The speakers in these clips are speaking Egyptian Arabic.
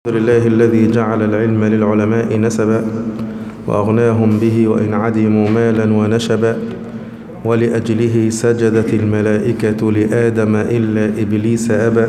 لله الذي جعل العلم للعلماء نسبا وأغناهم به وإن عدموا مالا ونشبا ولأجله سجدت الملائكة لآدم إلا إبليس أبى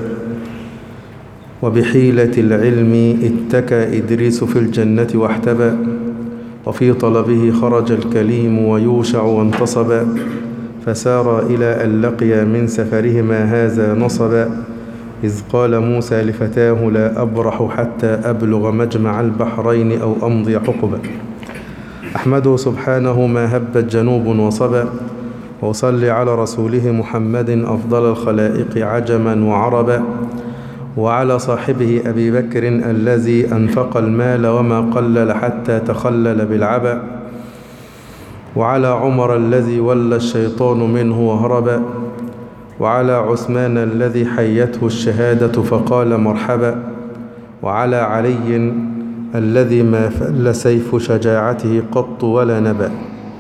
وبحيلة العلم اتكى إدريس في الجنة واحتبى وفي طلبه خرج الكليم ويوشع وانتصبا فسار إلى أن لقيا من سفرهما هذا نصبا إذ قال موسى لفتاه لا أبرح حتى أبلغ مجمع البحرين أو أمضي حقبا أحمده سبحانه ما هبت جنوب وصبا وأصلي على رسوله محمد أفضل الخلائق عجما وعربا وعلى صاحبه أبي بكر الذي أنفق المال وما قلل حتى تخلل بالعبا وعلى عمر الذي ولى الشيطان منه وهربا وعلى عثمان الذي حيته الشهادة فقال مرحبا وعلى علي الذي ما فل سيف شجاعته قط ولا نبأ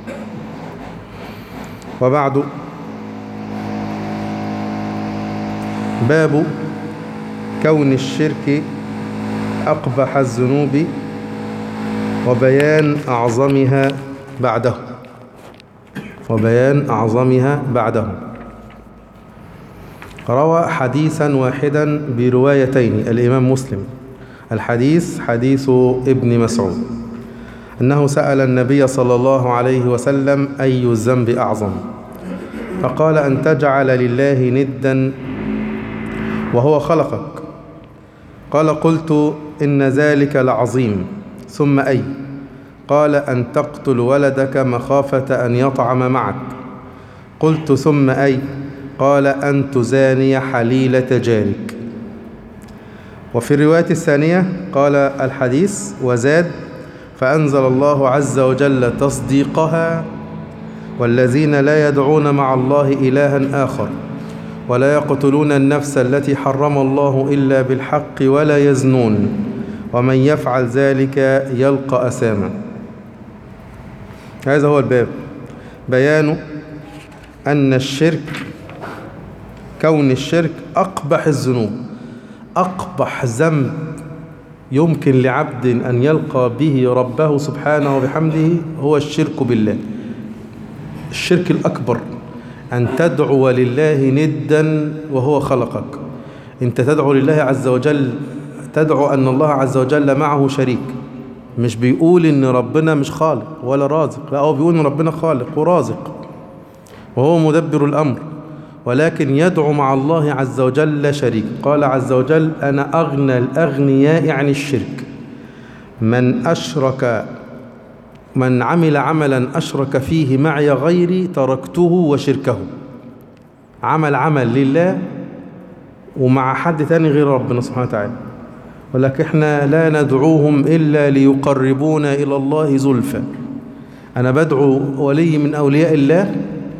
وبعد باب كون الشرك أقبح الذنوب وبيان أعظمها بعده وبيان أعظمها بعده روى حديثا واحدا بروايتين الإمام مسلم الحديث حديث ابن مسعود أنه سأل النبي صلى الله عليه وسلم أي الذنب أعظم فقال أن تجعل لله ندا وهو خلقك قال قلت إن ذلك لعظيم ثم أي قال أن تقتل ولدك مخافة أن يطعم معك قلت ثم أي قال أن تزاني حليلة جارك وفي الرواية الثانية قال الحديث وزاد فأنزل الله عز وجل تصديقها والذين لا يدعون مع الله إلها آخر ولا يقتلون النفس التي حرم الله إلا بالحق ولا يزنون ومن يفعل ذلك يلقى أساما هذا هو الباب بيان أن الشرك كون الشرك أقبح الذنوب أقبح ذنب يمكن لعبد أن يلقى به ربه سبحانه وبحمده هو الشرك بالله الشرك الأكبر أن تدعو لله ندا وهو خلقك أنت تدعو لله عز وجل تدعو أن الله عز وجل معه شريك مش بيقول إن ربنا مش خالق ولا رازق لا هو بيقول إن ربنا خالق ورازق وهو مدبر الأمر ولكن يدعو مع الله عز وجل شريك قال عز وجل أنا أغنى الأغنياء عن الشرك من أشرك من عمل عملا أشرك فيه معي غيري تركته وشركه عمل عمل لله ومع حد تاني غير ربنا سبحانه وتعالى ولكن احنا لا ندعوهم إلا ليقربونا إلى الله زلفى أنا بدعو ولي من أولياء الله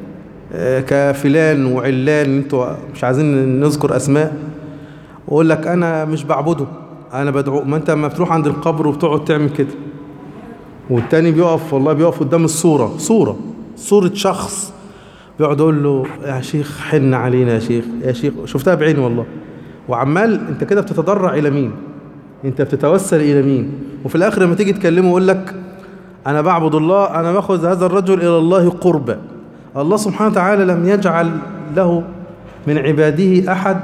كفلان وعلان انتوا مش عايزين نذكر اسماء واقول لك انا مش بعبده انا بدعو ما انت لما بتروح عند القبر وبتقعد تعمل كده والتاني بيقف والله بيقف قدام الصوره صوره صوره شخص بيقعد يقول له يا شيخ حن علينا يا شيخ يا شيخ شفتها بعيني والله وعمال انت كده بتتضرع الى مين انت بتتوسل الى مين وفي الاخر لما تيجي تكلمه يقول لك انا بعبد الله انا باخذ هذا الرجل الى الله قربا الله سبحانه وتعالى لم يجعل له من عباده أحد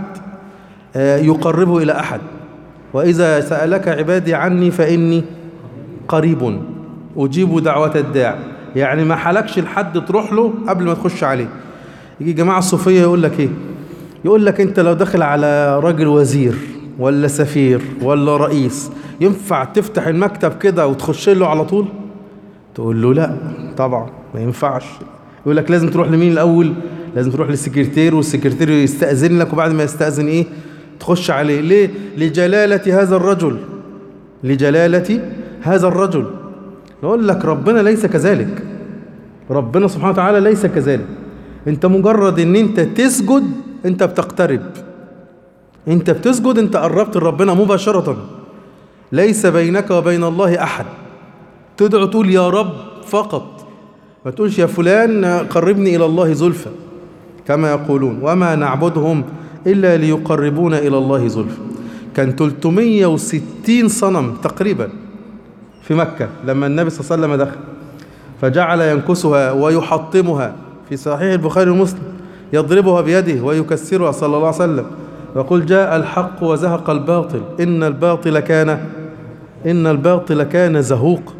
يقربه إلى أحد وإذا سألك عبادي عني فإني قريب أجيب دعوة الداع يعني ما حلكش لحد تروح له قبل ما تخش عليه يجي جماعة الصوفية يقول لك إيه يقول لك أنت لو داخل على راجل وزير ولا سفير ولا رئيس ينفع تفتح المكتب كده وتخش له على طول تقول له لا طبعا ما ينفعش يقول لك لازم تروح لمين الأول لازم تروح للسكرتير والسكرتير يستأذن لك وبعد ما يستأذن إيه تخش عليه ليه لجلالة هذا الرجل لجلالة هذا الرجل يقول لك ربنا ليس كذلك ربنا سبحانه وتعالى ليس كذلك انت مجرد ان انت تسجد انت بتقترب انت بتسجد انت قربت لربنا مباشرة ليس بينك وبين الله أحد تدعو تقول يا رب فقط ما تقولش يا فلان قربني إلى الله زلفى كما يقولون وما نعبدهم إلا ليقربونا إلى الله زلفى كان 360 صنم تقريبا في مكة لما النبي صلى الله عليه وسلم دخل فجعل ينكسها ويحطمها في صحيح البخاري ومسلم يضربها بيده ويكسرها صلى الله عليه وسلم ويقول جاء الحق وزهق الباطل إن الباطل كان إن الباطل كان زهوق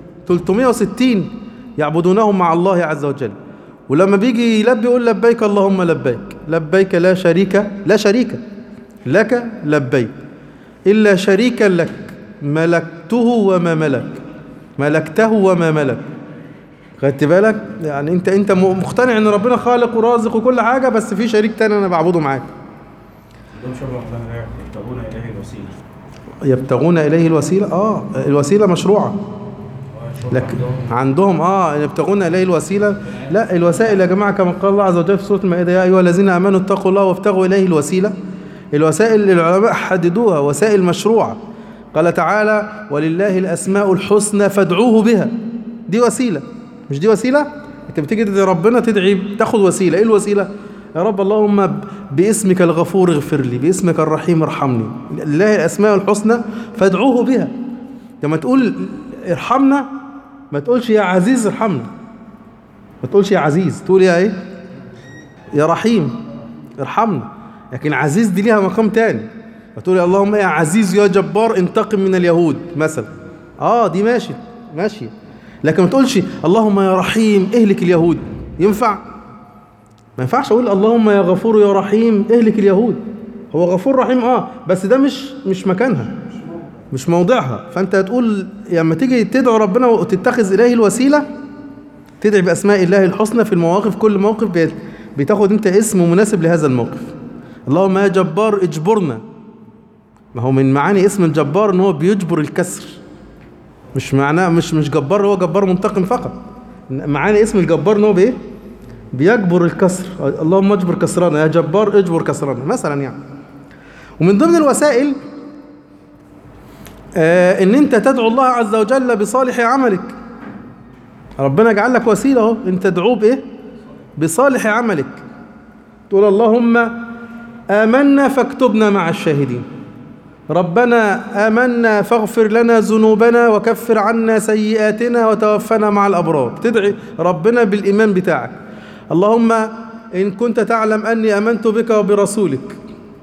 360 يعبدونهم مع الله عز وجل ولما بيجي يلبي يقول لبيك اللهم لبيك لبيك لا شريك لا شريك لك لبيك إلا شريكا لك ملكته وما ملك ملكته وما ملك خدت بالك يعني انت انت مقتنع ان ربنا خالق ورازق وكل حاجه بس في شريك تاني انا بعبده معاك عندهم شبه الله يبتغون إليه الوسيلة يبتغون اليه الوسيله اه الوسيله مشروعه لكن عندهم اه يبتغون اليه الوسيله لا الوسائل يا جماعه كما قال الله عز وجل في سوره المائده يا ايها الذين امنوا اتقوا الله وابتغوا اليه الوسيله الوسائل اللي العلماء حددوها وسائل مشروعه قال تعالى ولله الاسماء الحسنى فادعوه بها دي وسيله مش دي وسيله انت بتيجي تدعي ربنا تدعي تاخد وسيله ايه الوسيله يا رب اللهم ب- باسمك الغفور اغفر لي باسمك الرحيم ارحمني لله الاسماء الحسنى فادعوه بها لما تقول ارحمنا ما تقولش يا عزيز ارحمنا ما تقولش يا عزيز تقول يا ايه يا رحيم ارحمنا لكن عزيز دي ليها مقام تاني فتقول يا اللهم يا عزيز يا جبار انتقم من اليهود مثلا اه دي ماشي ماشي لكن ما تقولش اللهم يا رحيم اهلك اليهود ينفع ما ينفعش اقول اللهم يا غفور يا رحيم اهلك اليهود هو غفور رحيم اه بس ده مش مش مكانها مش موضعها فانت هتقول لما تيجي تدعو ربنا وتتخذ اليه الوسيله تدعي باسماء الله الحسنى في المواقف كل موقف بي- بتاخد انت اسم مناسب لهذا الموقف اللهم يا جبار اجبرنا ما هو من معاني اسم الجبار ان هو بيجبر الكسر مش معناه مش مش جبار هو جبار منتقم فقط معاني اسم الجبار ان هو بايه بيجبر الكسر اللهم اجبر كسرنا يا جبار اجبر كسرنا مثلا يعني ومن ضمن الوسائل آه ان انت تدعو الله عز وجل بصالح عملك ربنا جعل لك وسيله اهو انت تدعوه بايه بصالح عملك تقول اللهم آمنا فاكتبنا مع الشاهدين ربنا آمنا فاغفر لنا ذنوبنا وكفر عنا سيئاتنا وتوفنا مع الأبرار تدعي ربنا بالإيمان بتاعك اللهم إن كنت تعلم أني آمنت بك وبرسولك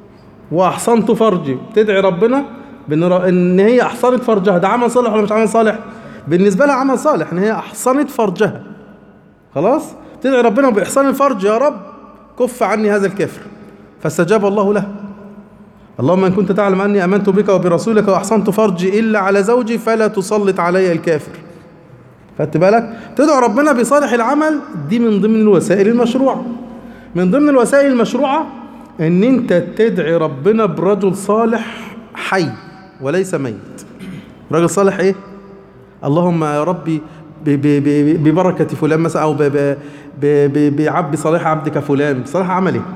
وأحصنت فرجي تدعي ربنا بأن ر- إن هي أحصنت فرجها ده عمل صالح ولا مش عمل صالح بالنسبة لها عمل صالح إن هي أحصنت فرجها خلاص تدعي ربنا بإحسان الفرج يا رب كف عني هذا الكفر فاستجاب الله له اللهم إن كنت تعلم أني آمنت بك وبرسولك وأحسنت فرجي إلا على زوجي فلا تسلط علي الكافر خدت بالك تدعو ربنا بصالح العمل دي من ضمن الوسائل المشروعة من ضمن الوسائل المشروعة ان انت تدعي ربنا برجل صالح حي وليس ميت رجل صالح ايه اللهم يا ربي ب- ب- ب- ببركة فلان مثلا او ب- ب- ب- ب- بعبد صالح عبدك فلان صالح عمل ايه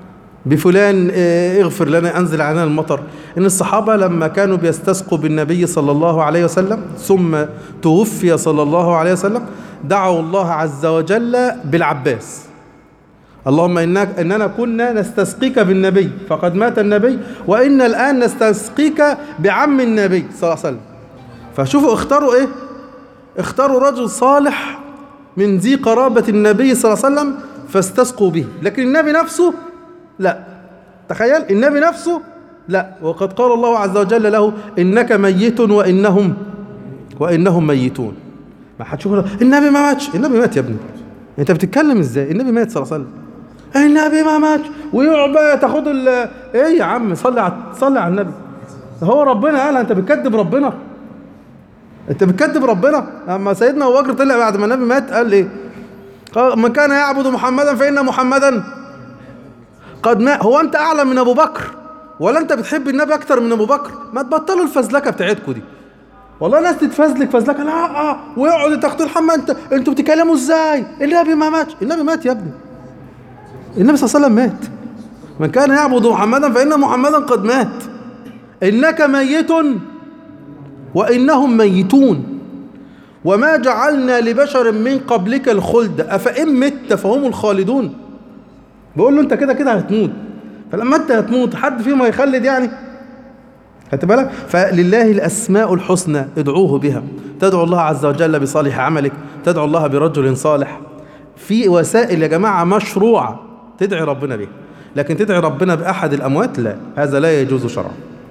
بفلان آه، اغفر لنا انزل علينا المطر ان الصحابه لما كانوا بيستسقوا بالنبي صلى الله عليه وسلم ثم توفي صلى الله عليه وسلم دعوا الله عز وجل بالعباس اللهم إنك اننا كنا نستسقيك بالنبي فقد مات النبي وان الان نستسقيك بعم النبي صلى الله عليه وسلم فشوفوا اختاروا ايه اختاروا رجل صالح من ذي قرابة النبي صلى الله عليه وسلم فاستسقوا به لكن النبي نفسه لا تخيل النبي نفسه لا وقد قال الله عز وجل له إنك ميت وإنهم وإنهم ميتون ما حدش يقول النبي ما ماتش النبي مات يا ابني انت بتتكلم ازاي النبي مات صلى الله عليه وسلم النبي ما ماتش ويقعد بقى تاخد ال ايه يا عم صلي على صلي على النبي هو ربنا قال انت بتكذب ربنا انت بتكذب ربنا اما سيدنا ابو بكر طلع بعد ما النبي مات قال ايه قال من كان يعبد محمدا فان محمدا قد مات هو انت اعلى من ابو بكر ولا انت بتحب النبي اكتر من ابو بكر ما تبطلوا الفزلكه بتاعتكم دي والله ناس تتفزلك فزلكه لا اه ويقعدوا تاخدوا الحمى انت انتوا بتتكلموا ازاي النبي ما ماتش النبي مات يا ابني النبي صلى الله عليه وسلم مات من كان يعبد محمدا فان محمدا قد مات انك ميت وإنهم ميتون وما جعلنا لبشر من قبلك الخلد أفإن مت فهم الخالدون بقول له أنت كده كده هتموت فلما أنت هتموت حد فيهم هيخلد يعني خدت بالك فلله الاسماء الحسنى ادعوه بها تدعو الله عز وجل بصالح عملك تدعو الله برجل صالح في وسائل يا جماعه مشروعه تدعي ربنا بها لكن تدعي ربنا باحد الاموات لا هذا لا يجوز شرعا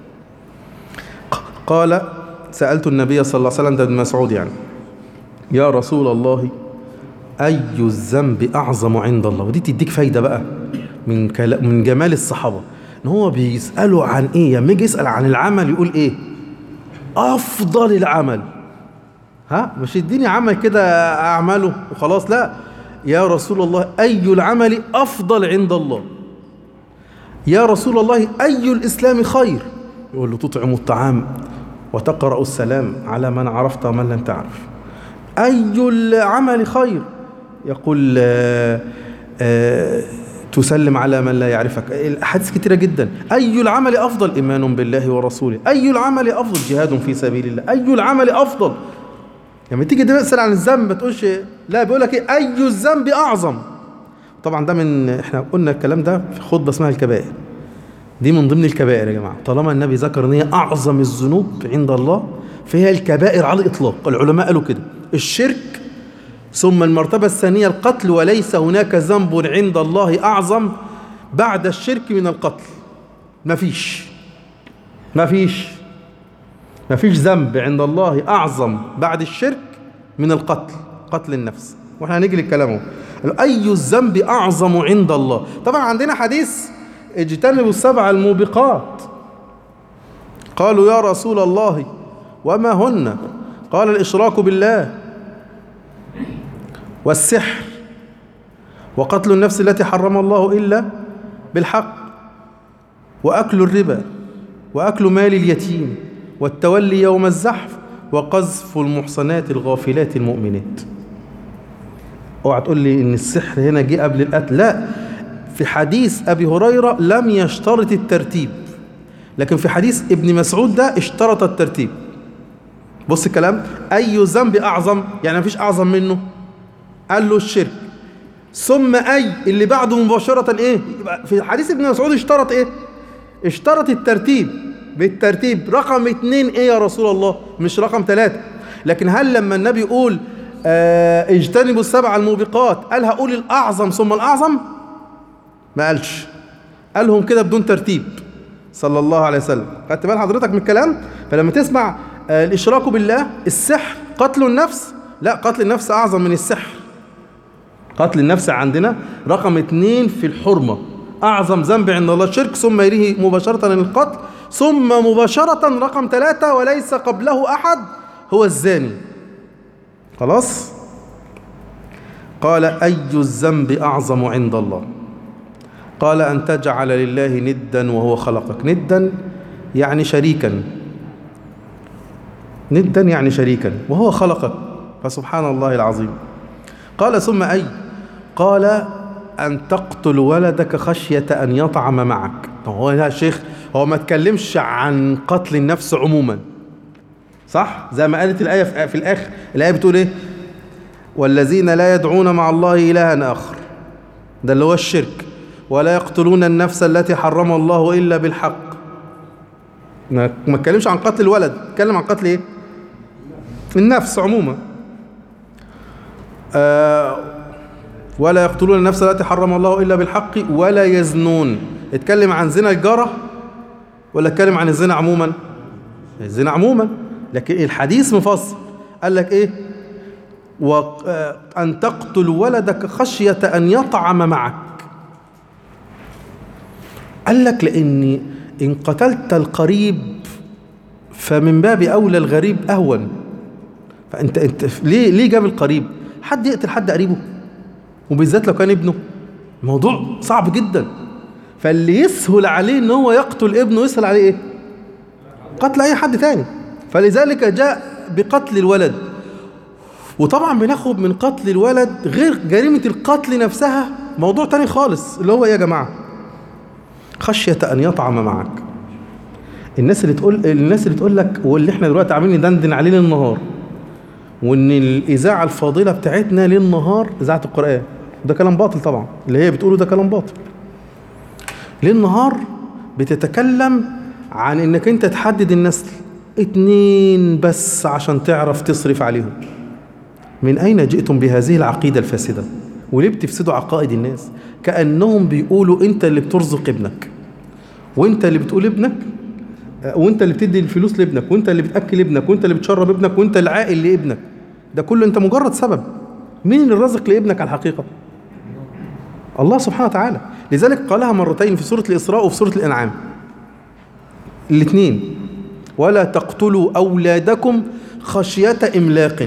قال سالت النبي صلى الله عليه وسلم ده ابن مسعود يعني يا رسول الله اي الذنب اعظم عند الله ودي تديك فايده بقى من كلا من جمال الصحابه ان هو بيسالوا عن ايه لما يجي يسال عن العمل يقول ايه افضل العمل ها مش يديني عمل كده اعمله وخلاص لا يا رسول الله اي العمل افضل عند الله يا رسول الله اي الاسلام خير يقول له تطعم الطعام وتقرا السلام على من عرفت ومن لم تعرف اي العمل خير يقول آه آه تسلم على من لا يعرفك الأحاديث كتيرة جدا أي العمل أفضل إيمان بالله ورسوله أي العمل أفضل جهاد في سبيل الله أي العمل أفضل لما تيجي تسأل عن الذنب ما تقولش لا بيقول لك إيه أي الذنب أعظم طبعا ده من احنا قلنا الكلام ده في خطبة اسمها الكبائر دي من ضمن الكبائر يا جماعة طالما النبي ذكر ان هي أعظم الذنوب عند الله فهي الكبائر على الإطلاق العلماء قالوا كده الشرك ثم المرتبة الثانية القتل وليس هناك ذنب عند الله أعظم بعد الشرك من القتل مفيش مفيش مفيش ذنب عند الله أعظم بعد الشرك من القتل قتل النفس واحنا هنيجي للكلام اهو أي الذنب أعظم عند الله طبعا عندنا حديث اجتنبوا السبع الموبقات قالوا يا رسول الله وما هن قال الإشراك بالله والسحر وقتل النفس التي حرم الله إلا بالحق وأكل الربا وأكل مال اليتيم والتولي يوم الزحف وقذف المحصنات الغافلات المؤمنات اوعى تقول لي ان السحر هنا جه قبل القتل لا في حديث ابي هريره لم يشترط الترتيب لكن في حديث ابن مسعود ده اشترط الترتيب بص الكلام اي ذنب اعظم يعني مفيش اعظم منه قال له الشرك ثم اي اللي بعده مباشره ايه يبقى في حديث ابن مسعود اشترط ايه اشترط الترتيب بالترتيب رقم اتنين ايه يا رسول الله مش رقم ثلاثة لكن هل لما النبي يقول اه اجتنبوا السبع الموبقات قال هقول الاعظم ثم الاعظم ما قالش قالهم كده بدون ترتيب صلى الله عليه وسلم خدت بال حضرتك من الكلام فلما تسمع اه الاشراك بالله السحر قتل النفس لا قتل النفس اعظم من السحر قتل النفس عندنا رقم اتنين في الحرمة أعظم ذنب عند الله الشرك ثم يليه مباشرة القتل ثم مباشرة رقم ثلاثة وليس قبله أحد هو الزاني خلاص قال أي الذنب أعظم عند الله قال أن تجعل لله ندا وهو خلقك ندا يعني شريكا ندا يعني شريكا وهو خلقك فسبحان الله العظيم قال ثم أي قال أن تقتل ولدك خشية أن يطعم معك هو يا شيخ هو ما تكلمش عن قتل النفس عموما صح زي ما قالت الآية في الآخر الآية بتقول إيه والذين لا يدعون مع الله إلها آخر ده اللي هو الشرك ولا يقتلون النفس التي حرم الله إلا بالحق ما ما اتكلمش عن قتل الولد اتكلم عن قتل ايه النفس عموما آه ولا يقتلون النفس التي حرم الله إلا بالحق ولا يزنون اتكلم عن زنا الجارة ولا اتكلم عن الزنا عموما الزنا عموما لكن الحديث مفصل قال لك ايه وأن تقتل ولدك خشية أن يطعم معك قال لك لأن إن قتلت القريب فمن باب أولى الغريب أهون فأنت أنت ليه ليه جاب القريب؟ حد يقتل حد قريبه وبالذات لو كان ابنه الموضوع صعب جدا فاللي يسهل عليه ان هو يقتل ابنه يسهل عليه ايه قتل اي حد تاني فلذلك جاء بقتل الولد وطبعا بناخد من قتل الولد غير جريمة القتل نفسها موضوع تاني خالص اللي هو ايه يا جماعة خشية ان يطعم معك الناس اللي تقول الناس اللي تقول لك واللي احنا دلوقتي عاملين ندندن عليه للنهار وان الاذاعه الفاضله بتاعتنا للنهار اذاعه القران ده كلام باطل طبعا اللي هي بتقوله ده كلام باطل للنهار بتتكلم عن انك انت تحدد النسل اتنين بس عشان تعرف تصرف عليهم من اين جئتم بهذه العقيدة الفاسدة وليه بتفسدوا عقائد الناس كأنهم بيقولوا انت اللي بترزق ابنك وانت اللي بتقول ابنك آه، وانت اللي بتدي الفلوس لابنك وانت اللي بتاكل ابنك وانت اللي بتشرب ابنك وانت العائل لابنك ده كله انت مجرد سبب مين اللي رزق لابنك على الحقيقه الله سبحانه وتعالى لذلك قالها مرتين في سوره الاسراء وفي سوره الانعام الاثنين ولا تقتلوا اولادكم خشيه املاق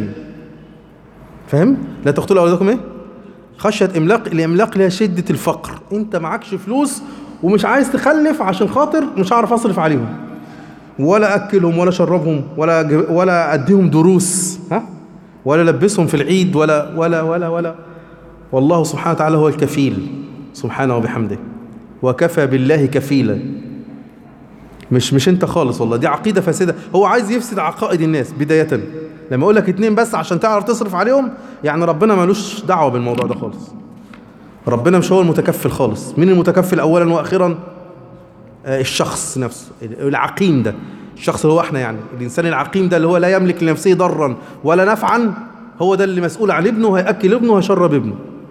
فاهم لا تقتلوا اولادكم ايه خشيه املاق الاملاق اللي هي شده الفقر انت معكش فلوس ومش عايز تخلف عشان خاطر مش هعرف اصرف عليهم ولا اكلهم ولا اشربهم ولا أج- ولا اديهم دروس ها ولا البسهم في العيد ولا ولا ولا ولا والله سبحانه وتعالى هو الكفيل سبحانه وبحمده وكفى بالله كفيلا مش مش انت خالص والله دي عقيده فاسده هو عايز يفسد عقائد الناس بدايه لما اقول لك اتنين بس عشان تعرف تصرف عليهم يعني ربنا ملوش دعوه بالموضوع ده خالص ربنا مش هو المتكفل خالص مين المتكفل اولا واخيرا آه، الشخص نفسه العقيم ده الشخص اللي هو احنا يعني الانسان العقيم ده اللي هو لا يملك لنفسه ضرا ولا نفعا هو ده اللي مسؤول عن ابنه هياكل ابنه وهيشرب ابنه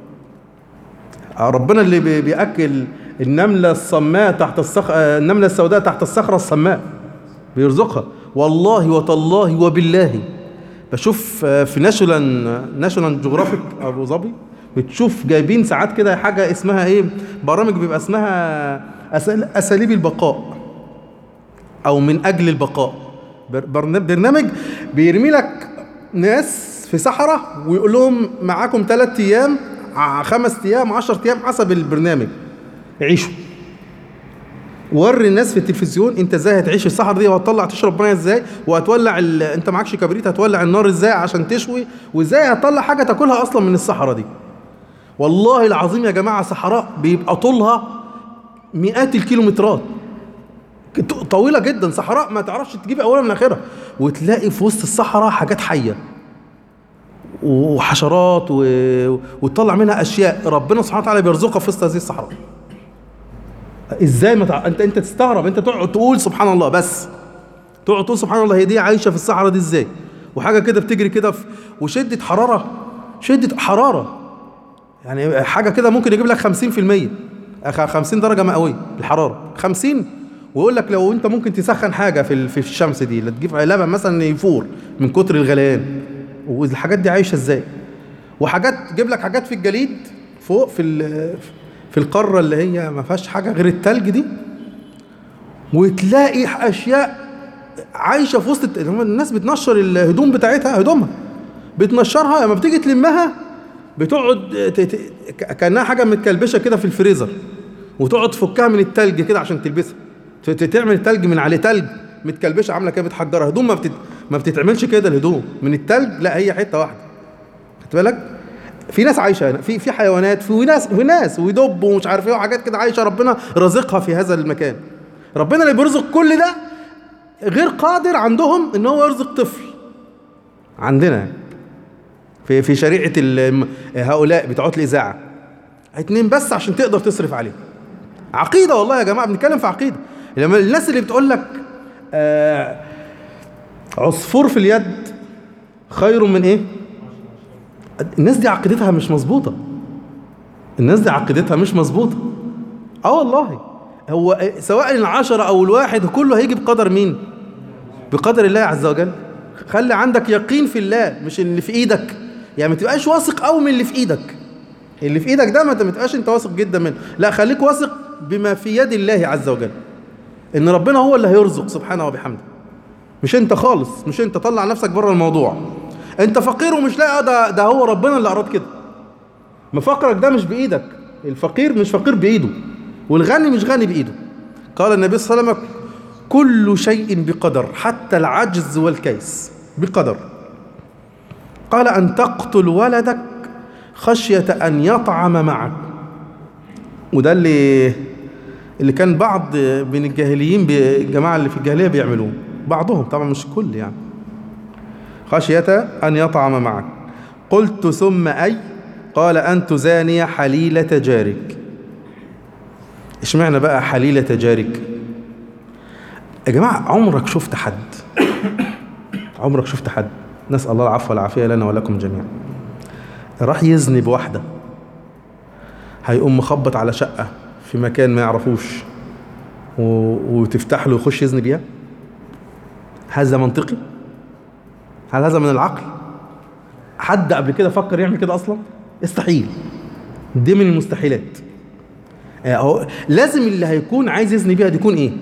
آه، ربنا اللي بي- بياكل النمله الصماء تحت الصخ آه، النمله السوداء تحت الصخره الصماء بيرزقها والله وتالله وبالله بشوف آه، في ناشونال ناشونال جغرافيك ابو ظبي بتشوف جايبين ساعات كده حاجه اسمها ايه برامج بيبقى اسمها أسال- اساليب البقاء او من اجل البقاء بر- برن- برنامج بيرمي لك ناس في صحراء ويقول لهم معاكم ثلاث ايام ع- خمس ايام 10 ايام حسب البرنامج عيشوا وري الناس في التلفزيون انت ازاي هتعيش الصحراء دي وهتطلع تشرب ميه ازاي وهتولع ال... انت معكش كبريت هتولع النار ازاي عشان تشوي وازاي هتطلع حاجه تاكلها اصلا من الصحراء دي والله العظيم يا جماعه صحراء بيبقى طولها مئات الكيلومترات ط- طويله جدا صحراء ما تعرفش تجيب اولها من اخرها وتلاقي في وسط الصحراء حاجات حيه وحشرات و... وتطلع منها اشياء ربنا سبحانه وتعالى بيرزقها في وسط هذه الصحراء ازاي ما تع... انت انت تستغرب انت تقعد تقول سبحان الله بس تقعد تقول سبحان الله هي دي عايشه في الصحراء دي ازاي وحاجه كده بتجري كده في... وشده حراره شده حراره يعني حاجه كده ممكن يجيب لك 50% أخ- 50 درجه مئويه الحراره 50 ويقول لك لو انت ممكن تسخن حاجه في ال- في الشمس دي لا تجيب لبن مثلا يفور من كتر الغليان والحاجات دي عايشه ازاي وحاجات تجيب لك حاجات في الجليد فوق في ال- في القاره اللي هي ما فيهاش حاجه غير التلج دي وتلاقي اشياء عايشه في وسط الت- الناس بتنشر الهدوم بتاعتها هدومها بتنشرها لما بتيجي تلمها بتقعد ت- ت- ك- كانها حاجه متكلبشه كده في الفريزر وتقعد تفكها من التلج كده عشان تلبسها ت- ت- تعمل التلج من عليه تلج متكلبشه عامله كده بتحجرها هدوم ما بتت... ما بتتعملش كده الهدوم من التلج لا هي حته واحده خدت بالك في ناس عايشه هنا في في حيوانات في ناس في ناس ودب ومش عارف ايه وحاجات كده عايشه ربنا رازقها في هذا المكان ربنا اللي بيرزق كل ده غير قادر عندهم ان هو يرزق طفل عندنا في في شريعه ال- هؤلاء بتوع الاذاعه اتنين بس عشان تقدر تصرف عليهم عقيده والله يا جماعه بنتكلم في عقيده لما الناس اللي بتقول لك آه عصفور في اليد خير من ايه الناس دي عقيدتها مش مظبوطه الناس دي عقيدتها مش مظبوطه اه والله هو سواء العشرة او الواحد كله هيجي بقدر مين بقدر الله عز وجل خلي عندك يقين في الله مش اللي في ايدك يعني ما تبقاش واثق قوي من اللي في ايدك اللي في ايدك ده ما تبقاش انت واثق جدا منه لا خليك واثق بما في يد الله عز وجل ان ربنا هو اللي هيرزق سبحانه وبحمده مش انت خالص مش انت طلع نفسك بره الموضوع انت فقير ومش لاقي اه ده ده هو ربنا اللي اراد كده ما فقرك ده مش بايدك الفقير مش فقير بايده والغني مش غني بايده قال النبي صلى الله عليه وسلم كل شيء بقدر حتى العجز والكيس بقدر قال ان تقتل ولدك خشيه ان يطعم معك وده اللي اللي كان بعض من الجاهليين بي- الجماعه اللي في الجاهليه بيعملوه بعضهم طبعا مش كل يعني خشية أن يطعم معك قلت ثم أي قال أن تزاني حليلة جارك اشمعنى بقى حليلة جارك يا جماعه عمرك شفت حد عمرك شفت حد نسال الله العفو والعافيه لنا ولكم جميعا راح يزني بواحده هيقوم مخبط على شقه في مكان ما يعرفوش و... وتفتح له يخش يزني بيها هذا منطقي هل هذا من العقل حد قبل كده فكر يعمل كده اصلا يستحيل دي من المستحيلات آه، هو لازم اللي هيكون عايز يزني بيها دي يكون ايه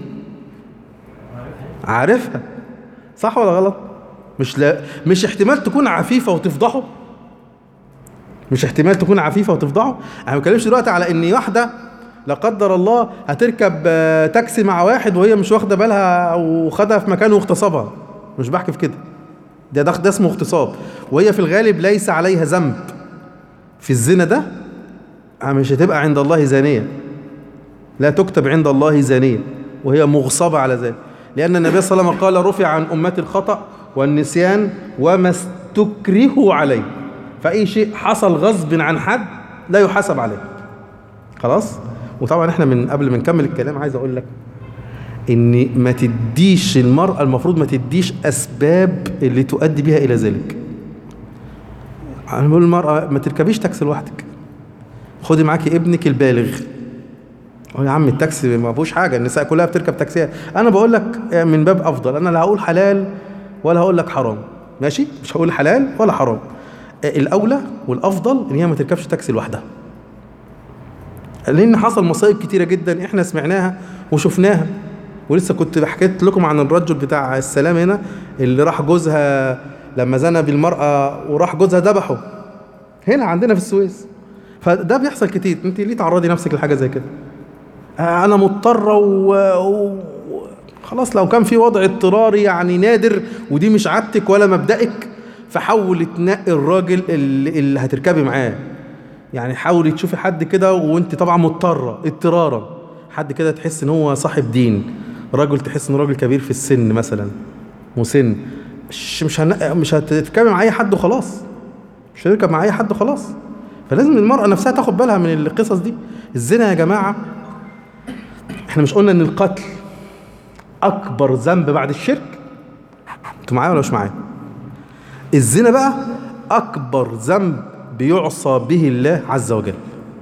عارفها صح ولا غلط مش لا مش احتمال تكون عفيفه وتفضحه مش احتمال تكون عفيفه وتفضحه انا ما بتكلمش دلوقتي على ان واحده لا قدر الله هتركب آه، تاكسي مع واحد وهي مش واخده بالها وخدها في مكانه واغتصبها مش بحكي في كده ده ده, ده اسمه اغتصاب وهي في الغالب ليس عليها ذنب في الزنا ده مش هتبقى عند الله زانيه لا تكتب عند الله زانيه وهي مغصبه على ذلك لان النبي صلى الله عليه وسلم قال رفع عن امتي الخطا والنسيان وما استكرهوا عليه فاي شيء حصل غصب عن حد لا يحاسب عليه خلاص وطبعا احنا من قبل ما نكمل الكلام عايز اقول لك ان ما تديش المرأة المفروض ما تديش اسباب اللي تؤدي بها الى ذلك انا بقول للمرأة ما تركبيش تاكسي لوحدك خدي معاكي ابنك البالغ هو يا عم التاكسي ما فيهوش حاجه النساء كلها بتركب تاكسيات انا بقول لك من باب افضل انا لا هقول حلال ولا هقول لك حرام ماشي مش هقول حلال ولا حرام الاولى والافضل ان هي ما تركبش تاكسي لوحدها لان حصل مصايب كتيره جدا احنا سمعناها وشفناها ولسه كنت حكيت لكم عن الرجل بتاع السلام هنا اللي راح جوزها لما زنى بالمرأة وراح جوزها ذبحه هنا عندنا في السويس فده بيحصل كتير انت ليه تعرضي نفسك لحاجه زي كده آه انا مضطره و... و... خلاص لو كان في وضع اضطراري يعني نادر ودي مش عادتك ولا مبدأك فحاول تنقي الراجل اللي, اللي هتركبي معاه يعني حاولي تشوفي حد كده وانت طبعا مضطره اضطرارا حد كده تحس ان هو صاحب دين راجل تحس انه راجل كبير في السن مثلا مسن مش مش هن... مش هتركبي مع اي حد وخلاص مش هتركب مع اي حد وخلاص فلازم المرأة نفسها تاخد بالها من القصص دي الزنا يا جماعة احنا مش قلنا ان القتل اكبر ذنب بعد الشرك انتوا معايا ولا مش معايا الزنا بقى اكبر ذنب بيعصى به الله عز وجل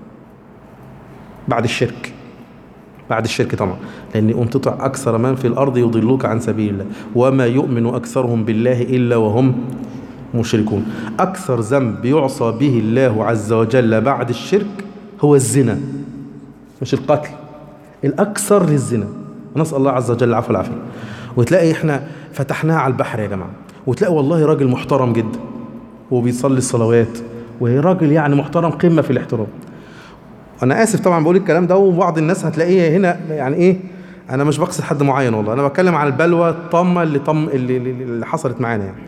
بعد الشرك بعد الشرك طبعا لان ان تطع اكثر من في الارض يضلوك عن سبيل الله وما يؤمن اكثرهم بالله الا وهم مشركون اكثر ذنب يعصى به الله عز وجل بعد الشرك هو الزنا مش القتل الاكثر للزنا نسال الله عز وجل العفو والعافيه وتلاقي احنا فتحناها على البحر يا جماعه وتلاقي والله راجل محترم جدا وبيصلي الصلوات وراجل يعني محترم قمه في الاحترام انا اسف طبعا بقول الكلام ده وبعض الناس هتلاقيه هنا يعني ايه انا مش بقصد حد معين والله انا بتكلم عن البلوى الطامه اللي طم اللي, اللي حصلت معانا يعني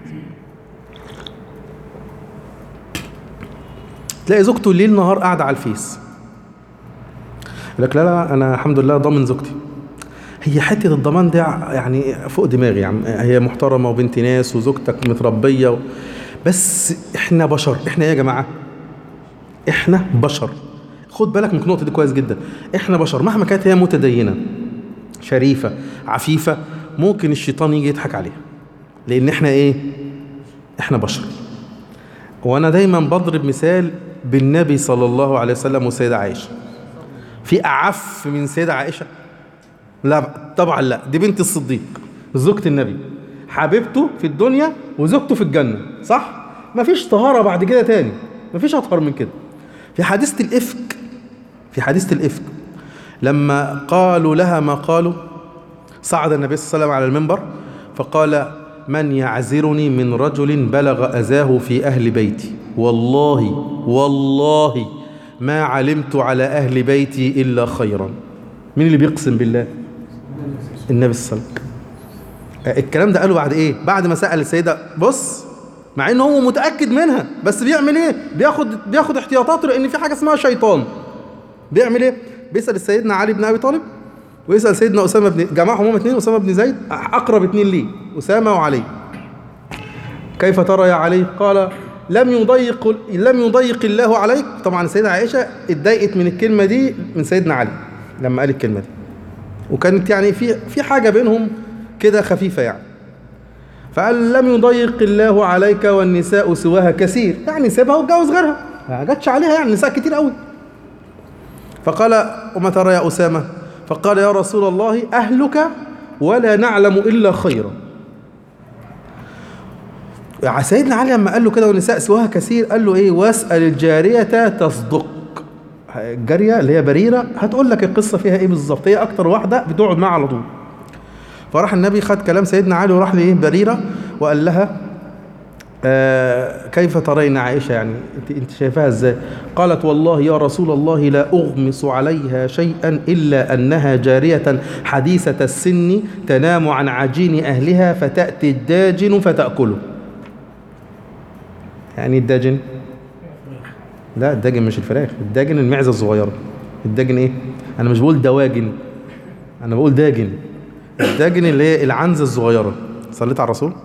تلاقي زوجته الليل نهار قاعده على الفيس يقول لك لا لا انا الحمد لله ضامن زوجتي هي حته الضمان ده يعني فوق دماغي يعني هي محترمه وبنت ناس وزوجتك متربيه و... بس احنا بشر احنا ايه يا جماعه احنا بشر خد بالك من النقطه دي كويس جدا احنا بشر مهما كانت هي متدينه شريفه عفيفه ممكن الشيطان يجي يضحك عليها لان احنا ايه احنا بشر وانا دايما بضرب مثال بالنبي صلى الله عليه وسلم والسيده عائشه في اعف من سيده عائشه لا طبعا لا دي بنت الصديق زوجة النبي حبيبته في الدنيا وزوجته في الجنة صح؟ مفيش طهارة بعد كده تاني مفيش أطهر من كده في حادثة الإفك في حادثة الإفك لما قالوا لها ما قالوا صعد النبي صلى الله عليه وسلم على المنبر فقال من يعذرني من رجل بلغ أذاه في أهل بيتي والله والله ما علمت على أهل بيتي إلا خيرا مين اللي بيقسم بالله النبي صلى الله عليه وسلم الكلام ده قاله بعد ايه بعد ما سأل السيدة بص مع ان هو متأكد منها بس بيعمل ايه بياخد بياخد احتياطاته لان في حاجة اسمها شيطان بيعمل ايه بيسأل سيدنا علي بن ابي طالب ويسأل سيدنا أسامة بن جمعهم هم اثنين أسامة بن زيد أقرب اثنين ليه أسامة وعلي كيف ترى يا علي قال لم يضيق لم يضيق الله عليك طبعا السيدة عائشة اتضايقت من الكلمة دي من سيدنا علي لما قال الكلمة دي وكانت يعني في في حاجة بينهم كده خفيفة يعني فقال لم يضيق الله عليك والنساء سواها كثير يعني سيبها واتجوز غيرها ما جاتش عليها يعني نساء كتير قوي فقال وما ترى يا أسامة فقال يا رسول الله أهلك ولا نعلم إلا خيرا سيدنا علي لما قال له كده والنساء سواها كثير قال له ايه واسأل الجارية تصدق الجارية اللي هي بريرة هتقول لك القصة فيها ايه بالظبط هي اكتر واحدة بتقعد معاه على طول فراح النبي خد كلام سيدنا علي وراح لايه بريرة وقال لها آه كيف ترين عائشة يعني انت, انت شايفاها ازاي قالت والله يا رسول الله لا أغمس عليها شيئا إلا أنها جارية حديثة السن تنام عن عجين أهلها فتأتي الداجن فتأكله يعني الداجن لا الداجن مش الفراخ الداجن المعزة الصغيرة الداجن ايه انا مش بقول دواجن انا بقول داجن الداجن اللي هي العنزة الصغيرة صليت على الرسول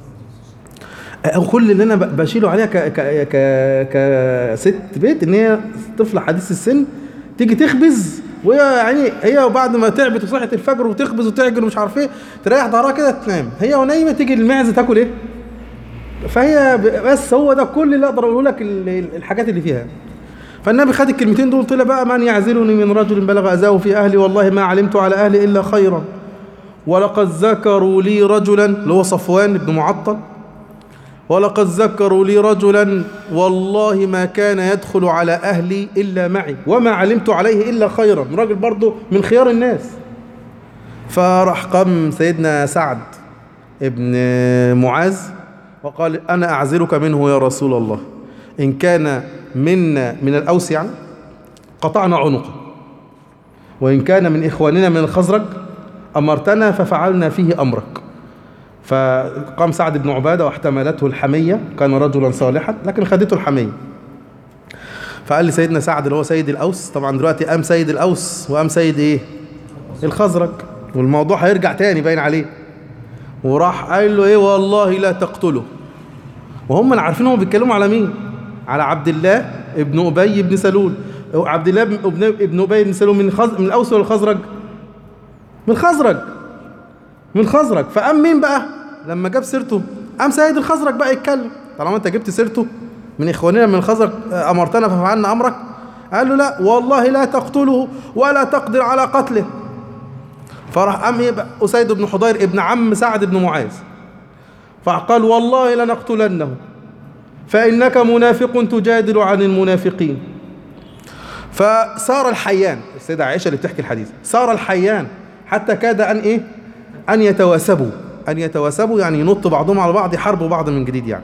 أو كل اللي انا بشيله عليها ك ك ك كست بيت ان هي طفله حديث السن تيجي تخبز وهي يعني هي بعد ما تعبت وصحت الفجر وتخبز وتعجن ومش عارف ايه تريح ظهرها كده تنام هي ونايمه تيجي المعزه تاكل ايه فهي بس هو ده كل اللي اقدر اقوله لك الحاجات اللي فيها فالنبي خد الكلمتين دول طلع بقى من يعزلني من رجل بلغ اذاه في اهلي والله ما علمت على اهلي الا خيرا ولقد ذكروا لي رجلا اللي هو صفوان بن معطل ولقد ذكروا لي رجلا والله ما كان يدخل على أهلي إلا معي وما علمت عليه إلا خيرا راجل برضه من خيار الناس فراح قام سيدنا سعد ابن معاذ وقال أنا أعذرك منه يا رسول الله إن كان منا من الأوس يعني قطعنا عنقه وإن كان من إخواننا من الخزرج أمرتنا ففعلنا فيه أمرك فقام سعد بن عبادة واحتملته الحمية كان رجلا صالحا لكن خدته الحمية فقال لي سيدنا سعد اللي هو سيد الأوس طبعا دلوقتي قام سيد الأوس وقام سيد إيه الخزرج والموضوع هيرجع تاني باين عليه وراح قال له إيه والله لا تقتله وهم اللي عارفين هم بيتكلموا على مين على عبد الله ابن أبي بن سلول عبد الله ابن ابن أبي بن سلول من خز... من الأوس ولا الخزرج من الخزرج من الخزرج فقام مين بقى لما جاب سيرته قام سيد الخزرج بقى يتكلم طالما انت جبت سيرته من اخواننا من الخزرج امرتنا ففعلنا امرك قال له لا والله لا تقتله ولا تقدر على قتله فراح قام ايه بقى اسيد بن حضير ابن عم سعد بن معاذ فقال والله لنقتلنه فانك منافق تجادل عن المنافقين فصار الحيان السيده عائشه اللي بتحكي الحديث صار الحيان حتى كاد ان ايه أن يتواسبوا أن يتواسبوا يعني ينط بعضهم على بعض يحاربوا بعض من جديد يعني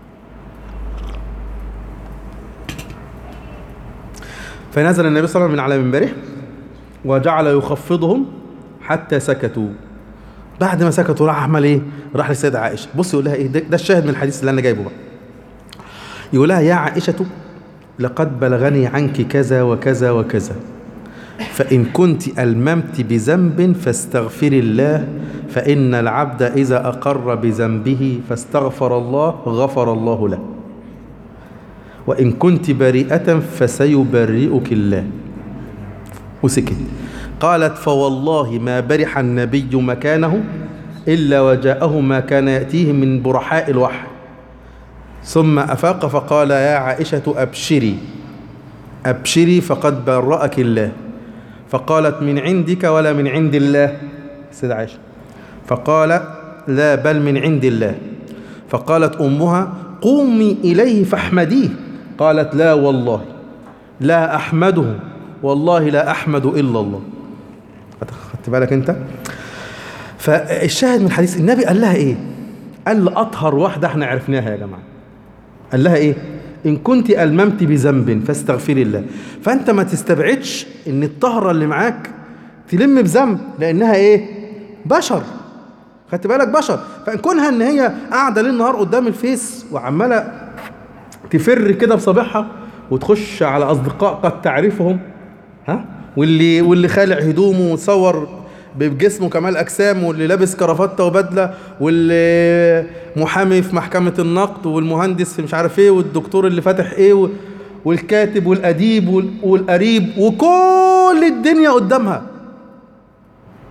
فنزل النبي صلى الله عليه وسلم من على منبره وجعل يخفضهم حتى سكتوا بعد ما سكتوا راح عمل ايه راح للسيدة عائشة بص يقول لها ايه ده, ده الشاهد من الحديث اللي انا جايبه بقى يقول لها يا عائشة لقد بلغني عنك كذا وكذا وكذا فإن كنت ألممت بذنب فاستغفري الله فإن العبد إذا أقر بذنبه فاستغفر الله غفر الله له وإن كنت بريئة فسيبرئك الله وسكت قالت فوالله ما برح النبي مكانه إلا وجاءه ما كان يأتيه من برحاء الوحي ثم أفاق فقال يا عائشة أبشري أبشري فقد برأك الله فقالت من عندك ولا من عند الله سيدة عائشة فقال لا بل من عند الله فقالت أمها قومي إليه فاحمديه قالت لا والله لا أحمده والله لا أحمد إلا الله خدت بالك أنت فالشاهد من الحديث النبي قال لها إيه قال لأطهر واحدة احنا عرفناها يا جماعة قال لها إيه إن كنت ألممت بذنب فاستغفري الله فأنت ما تستبعدش إن الطهرة اللي معاك تلم بذنب لأنها إيه بشر خدت بالك بشر فإن كونها إن هي قاعدة ليل نهار قدام الفيس وعمالة تفر كده بصابعها وتخش على أصدقاء قد تعرفهم ها واللي واللي خالع هدومه وتصور بجسمه كمال اجسام واللي لابس كرافته وبدله واللي محامي في محكمه النقد والمهندس في مش عارف ايه والدكتور اللي فاتح ايه والكاتب والاديب والقريب وكل الدنيا قدامها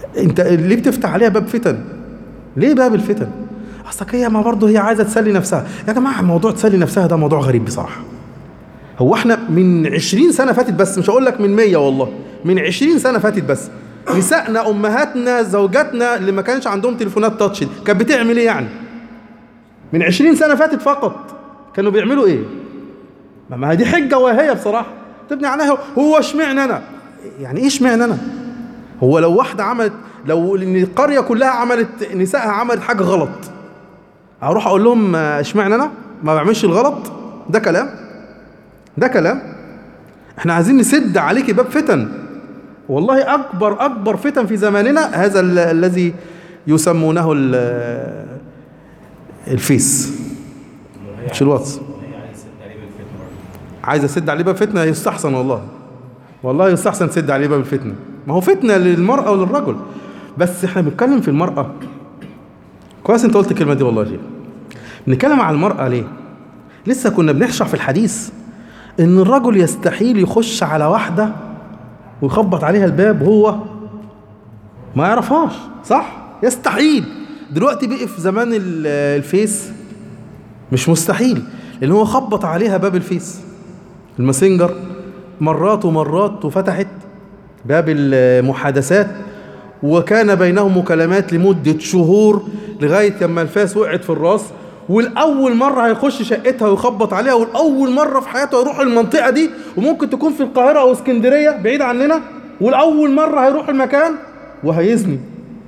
انت ليه بتفتح عليها باب فتن ليه باب الفتن اصلك هي ما برضه هي عايزه تسلي نفسها يا جماعه موضوع تسلي نفسها ده موضوع غريب بصراحه هو احنا من 20 سنه فاتت بس مش هقول لك من 100 والله من 20 سنه فاتت بس نسائنا امهاتنا زوجاتنا اللي ما كانش عندهم تليفونات تاتش كانت بتعمل ايه يعني من 20 سنه فاتت فقط كانوا بيعملوا ايه ما- ما دي حجه واهيه بصراحه تبني عليها هو اشمعنى انا يعني ايه اشمعنى انا هو لو واحده عملت لو ان القريه كلها عملت نسائها عملت حاجه غلط اروح اقول لهم آه، اشمعنى انا ما بعملش الغلط ده كلام ده كلام احنا عايزين نسد عليك باب فتن والله اكبر اكبر فتن في زماننا هذا ال- الذي يسمونه ال- الفيس مش الواتس هي عايز تسد عليه بالفتنة برضه. عايز اسد عليه باب فتنه يستحسن والله والله يستحسن تسد عليه باب الفتنه ما هو فتنه للمراه وللرجل بس احنا بنتكلم في المراه كويس انت قلت الكلمه دي والله يا شيخ بنتكلم على المراه ليه لسه كنا بنشرح في الحديث ان الرجل يستحيل يخش على واحده ويخبط عليها الباب وهو ما يعرفهاش صح يستحيل دلوقتي بقي في زمان ال- الفيس مش مستحيل لان هو خبط عليها باب الفيس الماسنجر مرات ومرات وفتحت باب المحادثات وكان بينهم مكالمات لمدة شهور لغاية لما الفاس وقعت في الراس والأول مرة هيخش شقتها ويخبط عليها والأول مرة في حياته هيروح المنطقة دي وممكن تكون في القاهرة أو اسكندرية بعيد عننا والأول مرة هيروح المكان وهيزني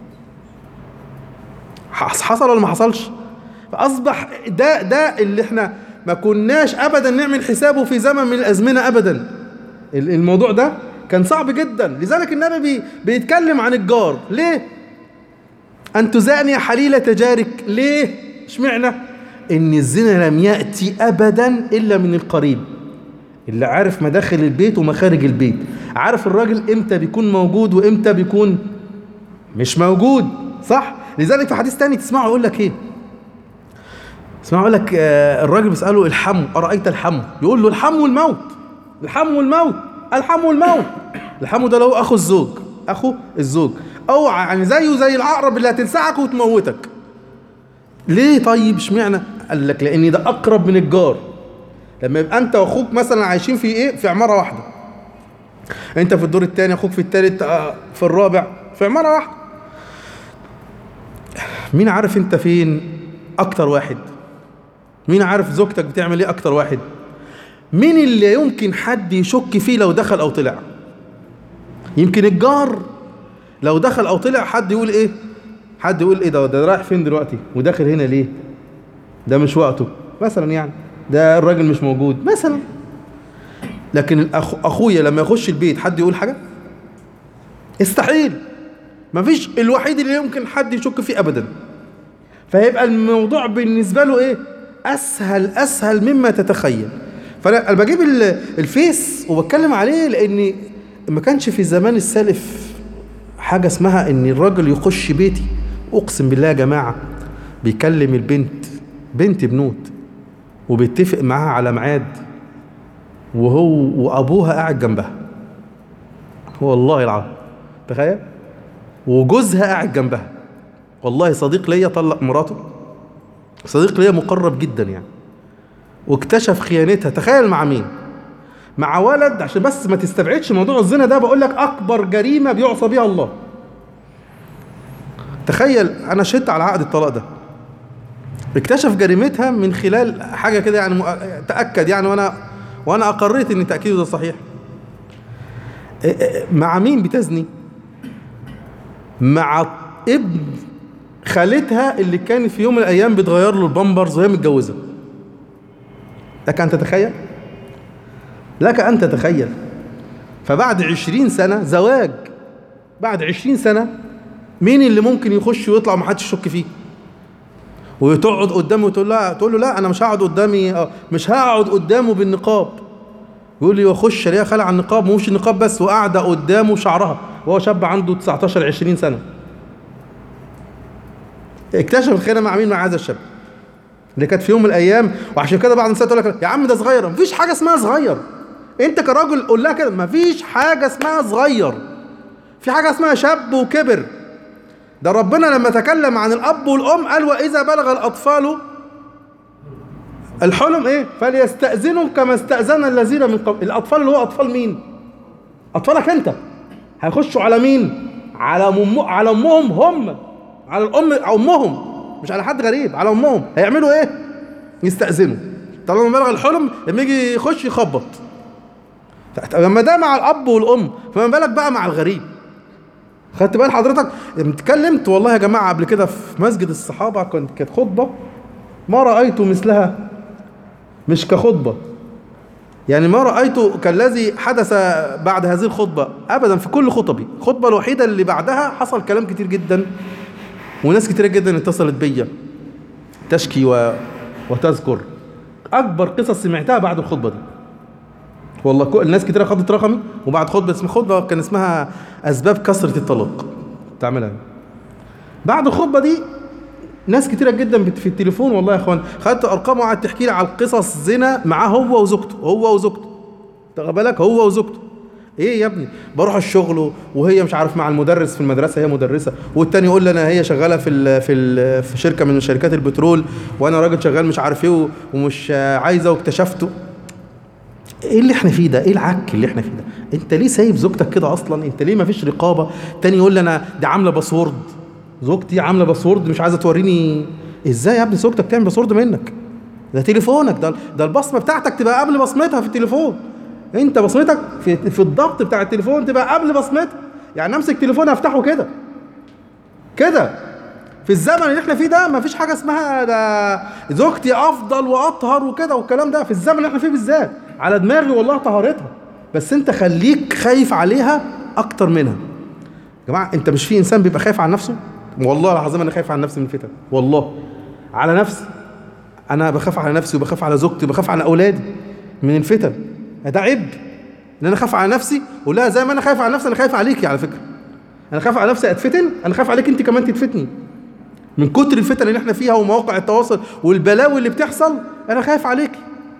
حص- حصل ولا ما حصلش فاصبح ده ده اللي احنا ما كناش ابدا نعمل حسابه في زمن من الازمنه ابدا ال- الموضوع ده كان صعب جدا لذلك النبي بي بيتكلم عن الجار ليه ان تزاني حليله جارك ليه اشمعنى ان الزنا لم ياتي ابدا الا من القريب اللي عارف مداخل البيت ومخارج البيت عارف الراجل امتى بيكون موجود وامتى بيكون مش موجود صح لذلك في حديث تاني تسمعه يقول لك ايه اسمعوا يقول لك آه، الراجل بيساله الحم ارايت الحم يقول له الحم والموت الحم والموت الحم والموت الحم ده اللي هو اخو الزوج اخو الزوج او يعني زيه زي العقرب اللي هتلسعك وتموتك ليه طيب اشمعنى قال لك لان ده اقرب من الجار لما يبقى انت واخوك مثلا عايشين في ايه في عماره واحده انت في الدور الثاني اخوك في الثالث آه، في الرابع في عماره واحده مين عارف انت فين اكتر واحد مين عارف زوجتك بتعمل ايه اكتر واحد مين اللي يمكن حد يشك فيه لو دخل او طلع يمكن الجار لو دخل او طلع حد يقول ايه حد يقول ايه ده ده رايح فين دلوقتي وداخل هنا ليه ده مش وقته مثلا يعني ده الراجل مش موجود مثلا لكن الأخ... اخويا لما يخش البيت حد يقول حاجه استحيل مفيش الوحيد اللي يمكن حد يشك فيه ابدا فيبقى الموضوع بالنسبه له ايه اسهل اسهل مما تتخيل فانا أنا بجيب ال- الفيس وبتكلم عليه لان ما كانش في زمان السلف حاجه اسمها ان الراجل يخش بيتي اقسم بالله يا جماعه بيكلم البنت بنت بنوت وبيتفق معاها على ميعاد وهو وابوها قاعد جنبها والله العظيم تخيل وجوزها قاعد جنبها والله صديق ليا طلق مراته صديق ليا مقرب جدا يعني واكتشف خيانتها تخيل مع مين مع ولد عشان بس ما تستبعدش موضوع الزنا ده بقول لك اكبر جريمه بيعصى بيها الله تخيل انا شهدت على عقد الطلاق ده اكتشف جريمتها من خلال حاجه كده يعني مؤ- تاكد يعني وانا وانا اقريت ان تاكيده ده صحيح إيه- إيه- مع مين بتزني مع ابن خالتها اللي كان في يوم من الايام بتغير له البامبرز وهي متجوزه لك ان تتخيل لك ان تتخيل فبعد عشرين سنه زواج بعد عشرين سنه مين اللي ممكن يخش ويطلع ومحدش يشك فيه وتقعد قدامه وتقول له تقول له لا انا مش هقعد قدامي آه، مش هقعد قدامه بالنقاب يقول لي واخش الاقيها خلع النقاب مش النقاب بس وقاعده قدامه شعرها وهو شاب عنده 19 20 سنه اكتشف الخيانه مع مين مع هذا الشاب اللي كانت في يوم من الايام وعشان كده بعض النساء تقول لك يا عم ده صغير مفيش حاجه اسمها صغير انت كراجل قول لها كده مفيش حاجه اسمها صغير في حاجه اسمها شاب وكبر ده ربنا لما تكلم عن الاب والام قال واذا بلغ الاطفال الحلم ايه فليستأذنوا كما استأذن الذين من قبل الاطفال اللي هو اطفال مين اطفالك انت هيخشوا على مين على أم... على امهم هم على الام امهم مش على حد غريب على امهم هيعملوا ايه يستأذنوا طالما بلغ الحلم لما يجي يخش يخبط لما ده مع الاب والام فما بالك بقى مع الغريب خدت بال حضرتك اتكلمت والله يا جماعه قبل كده في مسجد الصحابه كنت كانت خطبه ما رايت مثلها مش كخطبه يعني ما رايت كالذي حدث بعد هذه الخطبه ابدا في كل خطبي الخطبه الوحيده اللي بعدها حصل كلام كتير جدا وناس كتير جدا اتصلت بيا تشكي و... وتذكر اكبر قصص سمعتها بعد الخطبه دي والله كل الناس كتير خدت رقمي وبعد خطبه اسمها خطبه كان اسمها اسباب كثره الطلاق تعملها بعد الخطبه دي ناس كتيرة جدا بت- في التليفون والله يا اخوان خدت ارقام وقعدت تحكي لي على القصص زنا معاه هو وزوجته هو وزوجته تاخد بالك هو وزوجته ايه يا ابني بروح الشغل وهي مش عارف مع المدرس في المدرسه هي مدرسه والتاني يقول لي انا هي شغاله في ال في ال في شركه من شركات البترول وانا راجل شغال مش عارف ايه ومش عايزه واكتشفته ايه اللي احنا فيه ده ايه العك اللي احنا فيه ده انت ليه سايب زوجتك كده اصلا انت ليه ما فيش رقابه تاني يقول لي انا دي عامله باسورد زوجتي عامله باسورد مش عايزه توريني ازاي يا ابني زوجتك تعمل باسورد منك ده تليفونك ده ده البصمه بتاعتك تبقى قبل بصمتها في التليفون انت بصمتك في في الضغط بتاع التليفون تبقى قبل بصمتها يعني امسك تليفون افتحه كده كده في الزمن اللي احنا فيه ده ما فيش حاجه اسمها ده زوجتي افضل واطهر وكده والكلام ده في الزمن اللي احنا فيه بالذات على دماغي والله طهارتها بس انت خليك خايف عليها اكتر منها يا جماعه انت مش في انسان بيبقى خايف على نفسه والله العظيم انا خايف على نفسي من الفتن والله على نفسي انا بخاف على نفسي وبخاف على زوجتي وبخاف على اولادي من الفتن ده عيب ان انا خايف على نفسي ولا زي ما انا خايف على نفسي انا خايف عليكي على فكره انا خايف على نفسي اتفتن انا خايف عليك انت كمان تتفتني من كتر الفتن اللي احنا فيها ومواقع التواصل والبلاوي اللي بتحصل انا خايف عليك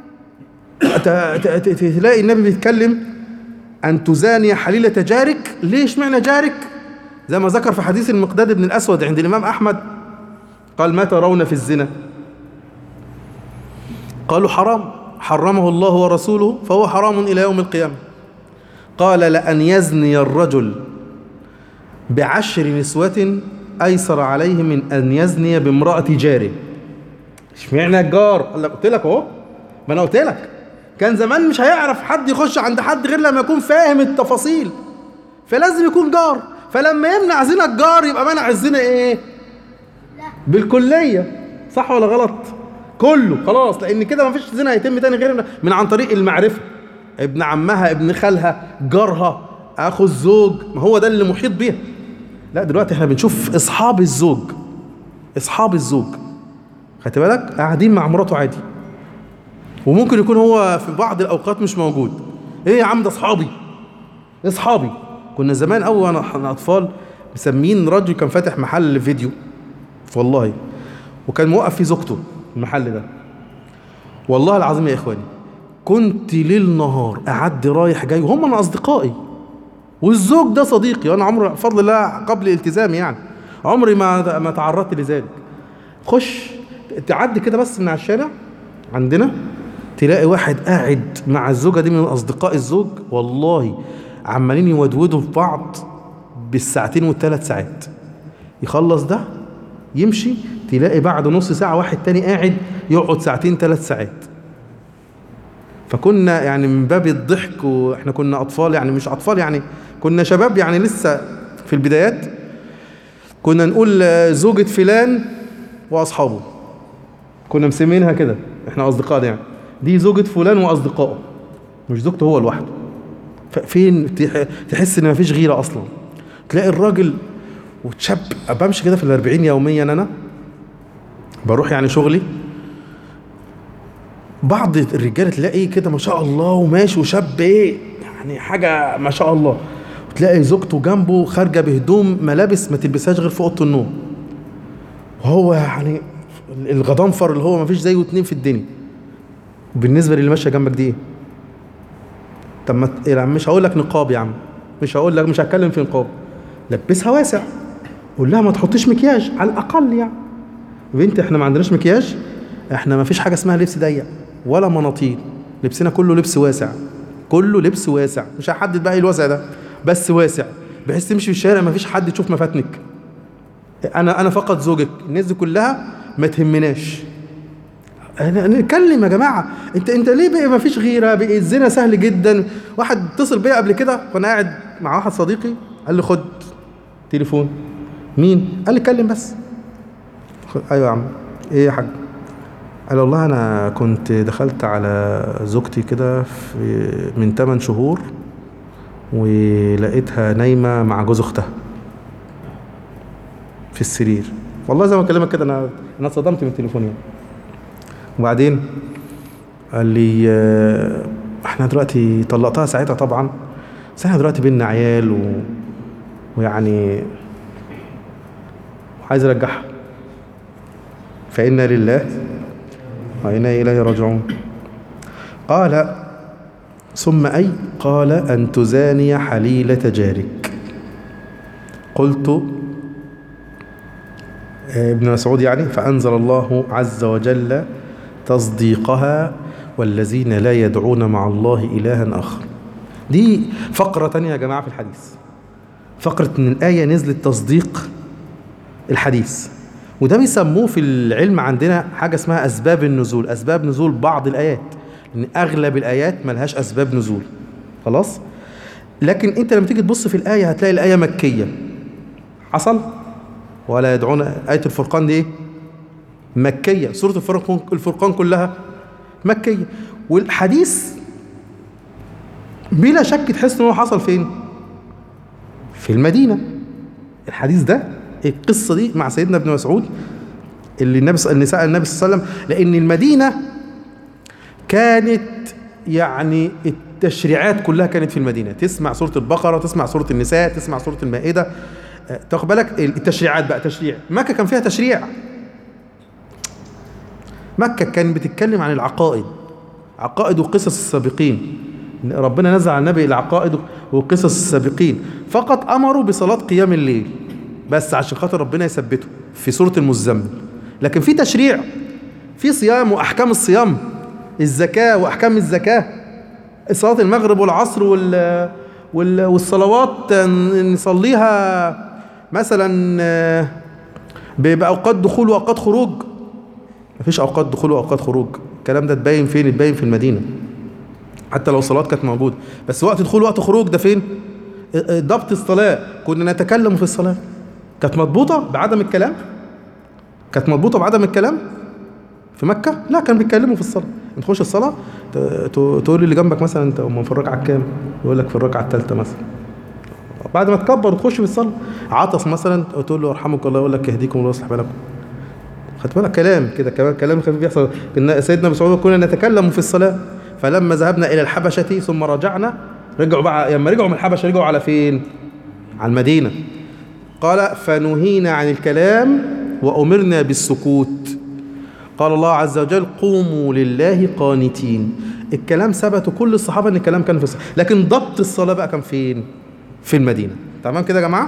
ت- ت- ت- تلاقي النبي بيتكلم ان تزاني حليلة جارك ليش معنى جارك زي ما ذكر في حديث المقداد بن الاسود عند الامام احمد قال ما ترون في الزنا قالوا حرام حرمه الله ورسوله فهو حرام الى يوم القيامه قال لان يزني الرجل بعشر نسوة أيسر عليه من أن يزني بامرأة جاره اشمعنى الجار؟ قال لك قلت لك أهو ما أنا قلت لك كان زمان مش هيعرف حد يخش عند حد غير لما يكون فاهم التفاصيل فلازم يكون جار فلما يمنع زنا الجار يبقى منع الزنا إيه؟ بالكلية صح ولا غلط؟ كله خلاص لأن كده مفيش زنا هيتم تاني غير من عن طريق المعرفة ابن عمها ابن خالها جارها اخو الزوج ما هو ده اللي محيط بيها لا دلوقتي احنا بنشوف اصحاب الزوج اصحاب الزوج خدت بالك قاعدين مع مراته عادي وممكن يكون هو في بعض الاوقات مش موجود ايه يا عم ده اصحابي اصحابي كنا زمان اول وانا احنا اطفال مسمين رجل كان فاتح محل فيديو والله وكان موقف فيه زوجته المحل ده والله العظيم يا اخواني كنت ليل نهار اعدي رايح جاي وهم من اصدقائي والزوج ده صديقي وانا عمري بفضل الله قبل التزامي يعني عمري ما ما تعرضت لذلك خش تعدي كده بس من على الشارع عندنا تلاقي واحد قاعد مع الزوجه دي من اصدقاء الزوج والله عمالين يودودوا في بعض بالساعتين والثلاث ساعات يخلص ده يمشي تلاقي بعد نص ساعه واحد تاني قاعد يقعد ساعتين ثلاث ساعات فكنا يعني من باب الضحك واحنا كنا اطفال يعني مش اطفال يعني كنا شباب يعني لسه في البدايات كنا نقول آه، زوجة فلان واصحابه كنا مسمينها كده احنا اصدقاء يعني دي زوجة فلان واصدقائه مش زوجته هو لوحده فين تح- تحس ان مفيش غيرة اصلا تلاقي الراجل وتشاب بمشي كده في الأربعين يوميا انا بروح يعني شغلي بعض الرجاله تلاقي كده ما شاء الله وماشي وشاب ايه يعني حاجه ما شاء الله وتلاقي زوجته جنبه خارجه بهدوم ملابس ما تلبسهاش غير في اوضه النوم وهو يعني الغضنفر اللي هو ما فيش زيه اتنين في الدنيا بالنسبه للي ماشيه جنبك دي ايه طب ما ت- يا عم مش هقول لك نقاب يا عم مش هقول لك مش هتكلم في نقاب لبسها واسع قول لها ما تحطيش مكياج على الاقل يعني بنت احنا ما عندناش مكياج احنا ما فيش حاجه اسمها لبس ضيق ولا مناطيل لبسنا كله لبس واسع كله لبس واسع مش هحدد بقى ايه الواسع ده بس واسع بحيث تمشي في الشارع ما فيش حد يشوف مفاتنك انا انا فقط زوجك الناس دي كلها ما تهمناش انا نتكلم يا جماعه انت انت ليه بقى ما فيش غيره بقى الزنا سهل جدا واحد اتصل بيا قبل كده وانا قاعد مع واحد صديقي قال لي خد تليفون مين قال لي اتكلم بس خد- ايوه يا عم ايه يا حاج قال والله انا كنت دخلت على زوجتي كده في من 8 شهور ولقيتها نايمه مع جوز اختها في السرير والله زي ما بكلمك كده انا انا اتصدمت من التليفون يعني وبعدين قال لي آه، احنا دلوقتي طلقتها ساعتها طبعا بس احنا دلوقتي بينا عيال و... ويعني عايز ارجعها فإنا لله وإنا إليه راجعون قال ثم أي قال أن تزاني حليلة جارك قلت ابن مسعود يعني فأنزل الله عز وجل تصديقها والذين لا يدعون مع الله إلها آخر دي فقرة تانية يا جماعة في الحديث فقرة إن الآية نزلت تصديق الحديث وده بيسموه في العلم عندنا حاجة اسمها أسباب النزول أسباب نزول بعض الآيات لأن أغلب الآيات ملهاش أسباب نزول خلاص لكن أنت لما تيجي تبص في الآية هتلاقي الآية مكية حصل ولا يدعون آية الفرقان دي إيه؟ مكية سورة الفرقان الفرقان كلها مكية والحديث بلا شك تحس ان هو حصل فين في المدينة الحديث ده القصة دي مع سيدنا ابن مسعود اللي النبي اللي سأل النبي صلى الله عليه وسلم لأن المدينة كانت يعني التشريعات كلها كانت في المدينة تسمع سورة البقرة تسمع سورة النساء تسمع سورة المائدة آه، تاخد بالك التشريعات بقى تشريع مكة كان فيها تشريع مكة كان بتتكلم عن العقائد عقائد وقصص السابقين ربنا نزل على النبي العقائد وقصص السابقين فقط أمروا بصلاة قيام الليل بس عشان خاطر ربنا يثبته في سورة المزمل لكن في تشريع في صيام وأحكام الصيام الزكاة وأحكام الزكاة صلاة المغرب والعصر وال وال والصلوات نصليها مثلا آه، بأوقات دخول وأوقات خروج مفيش اوقات دخول واوقات خروج الكلام ده تبين فين اتبين في المدينه حتى لو الصلاه كانت موجوده بس وقت دخول وقت خروج ده فين ا- ا- ضبط الصلاه كنا نتكلم في الصلاه كانت مضبوطه بعدم الكلام كانت مضبوطه بعدم الكلام في مكه لا كانوا بيتكلموا في الصلاه نخش الصلاه ت- ت- تقول اللي جنبك مثلا انت أم في الركعه الكام يقول لك في الركعه الثالثه مثلا بعد ما تكبر وتخش في الصلاه عطس مثلا تقول له يرحمك الله يقول لك يهديكم الله ويصلح بالكم خدت بالك كلام كده كمان كلام خفيف بيحصل كنا سيدنا مسعود كنا نتكلم في الصلاه فلما ذهبنا الى الحبشه ثم رجعنا رجعوا بقى لما رجعوا من الحبشه رجعوا على فين؟ على المدينه قال فنهينا عن الكلام وامرنا بالسكوت قال الله عز وجل قوموا لله قانتين الكلام ثبت كل الصحابه ان الكلام كان في الصلاة لكن ضبط الصلاه بقى كان فين؟ في المدينه تمام كده يا جماعه؟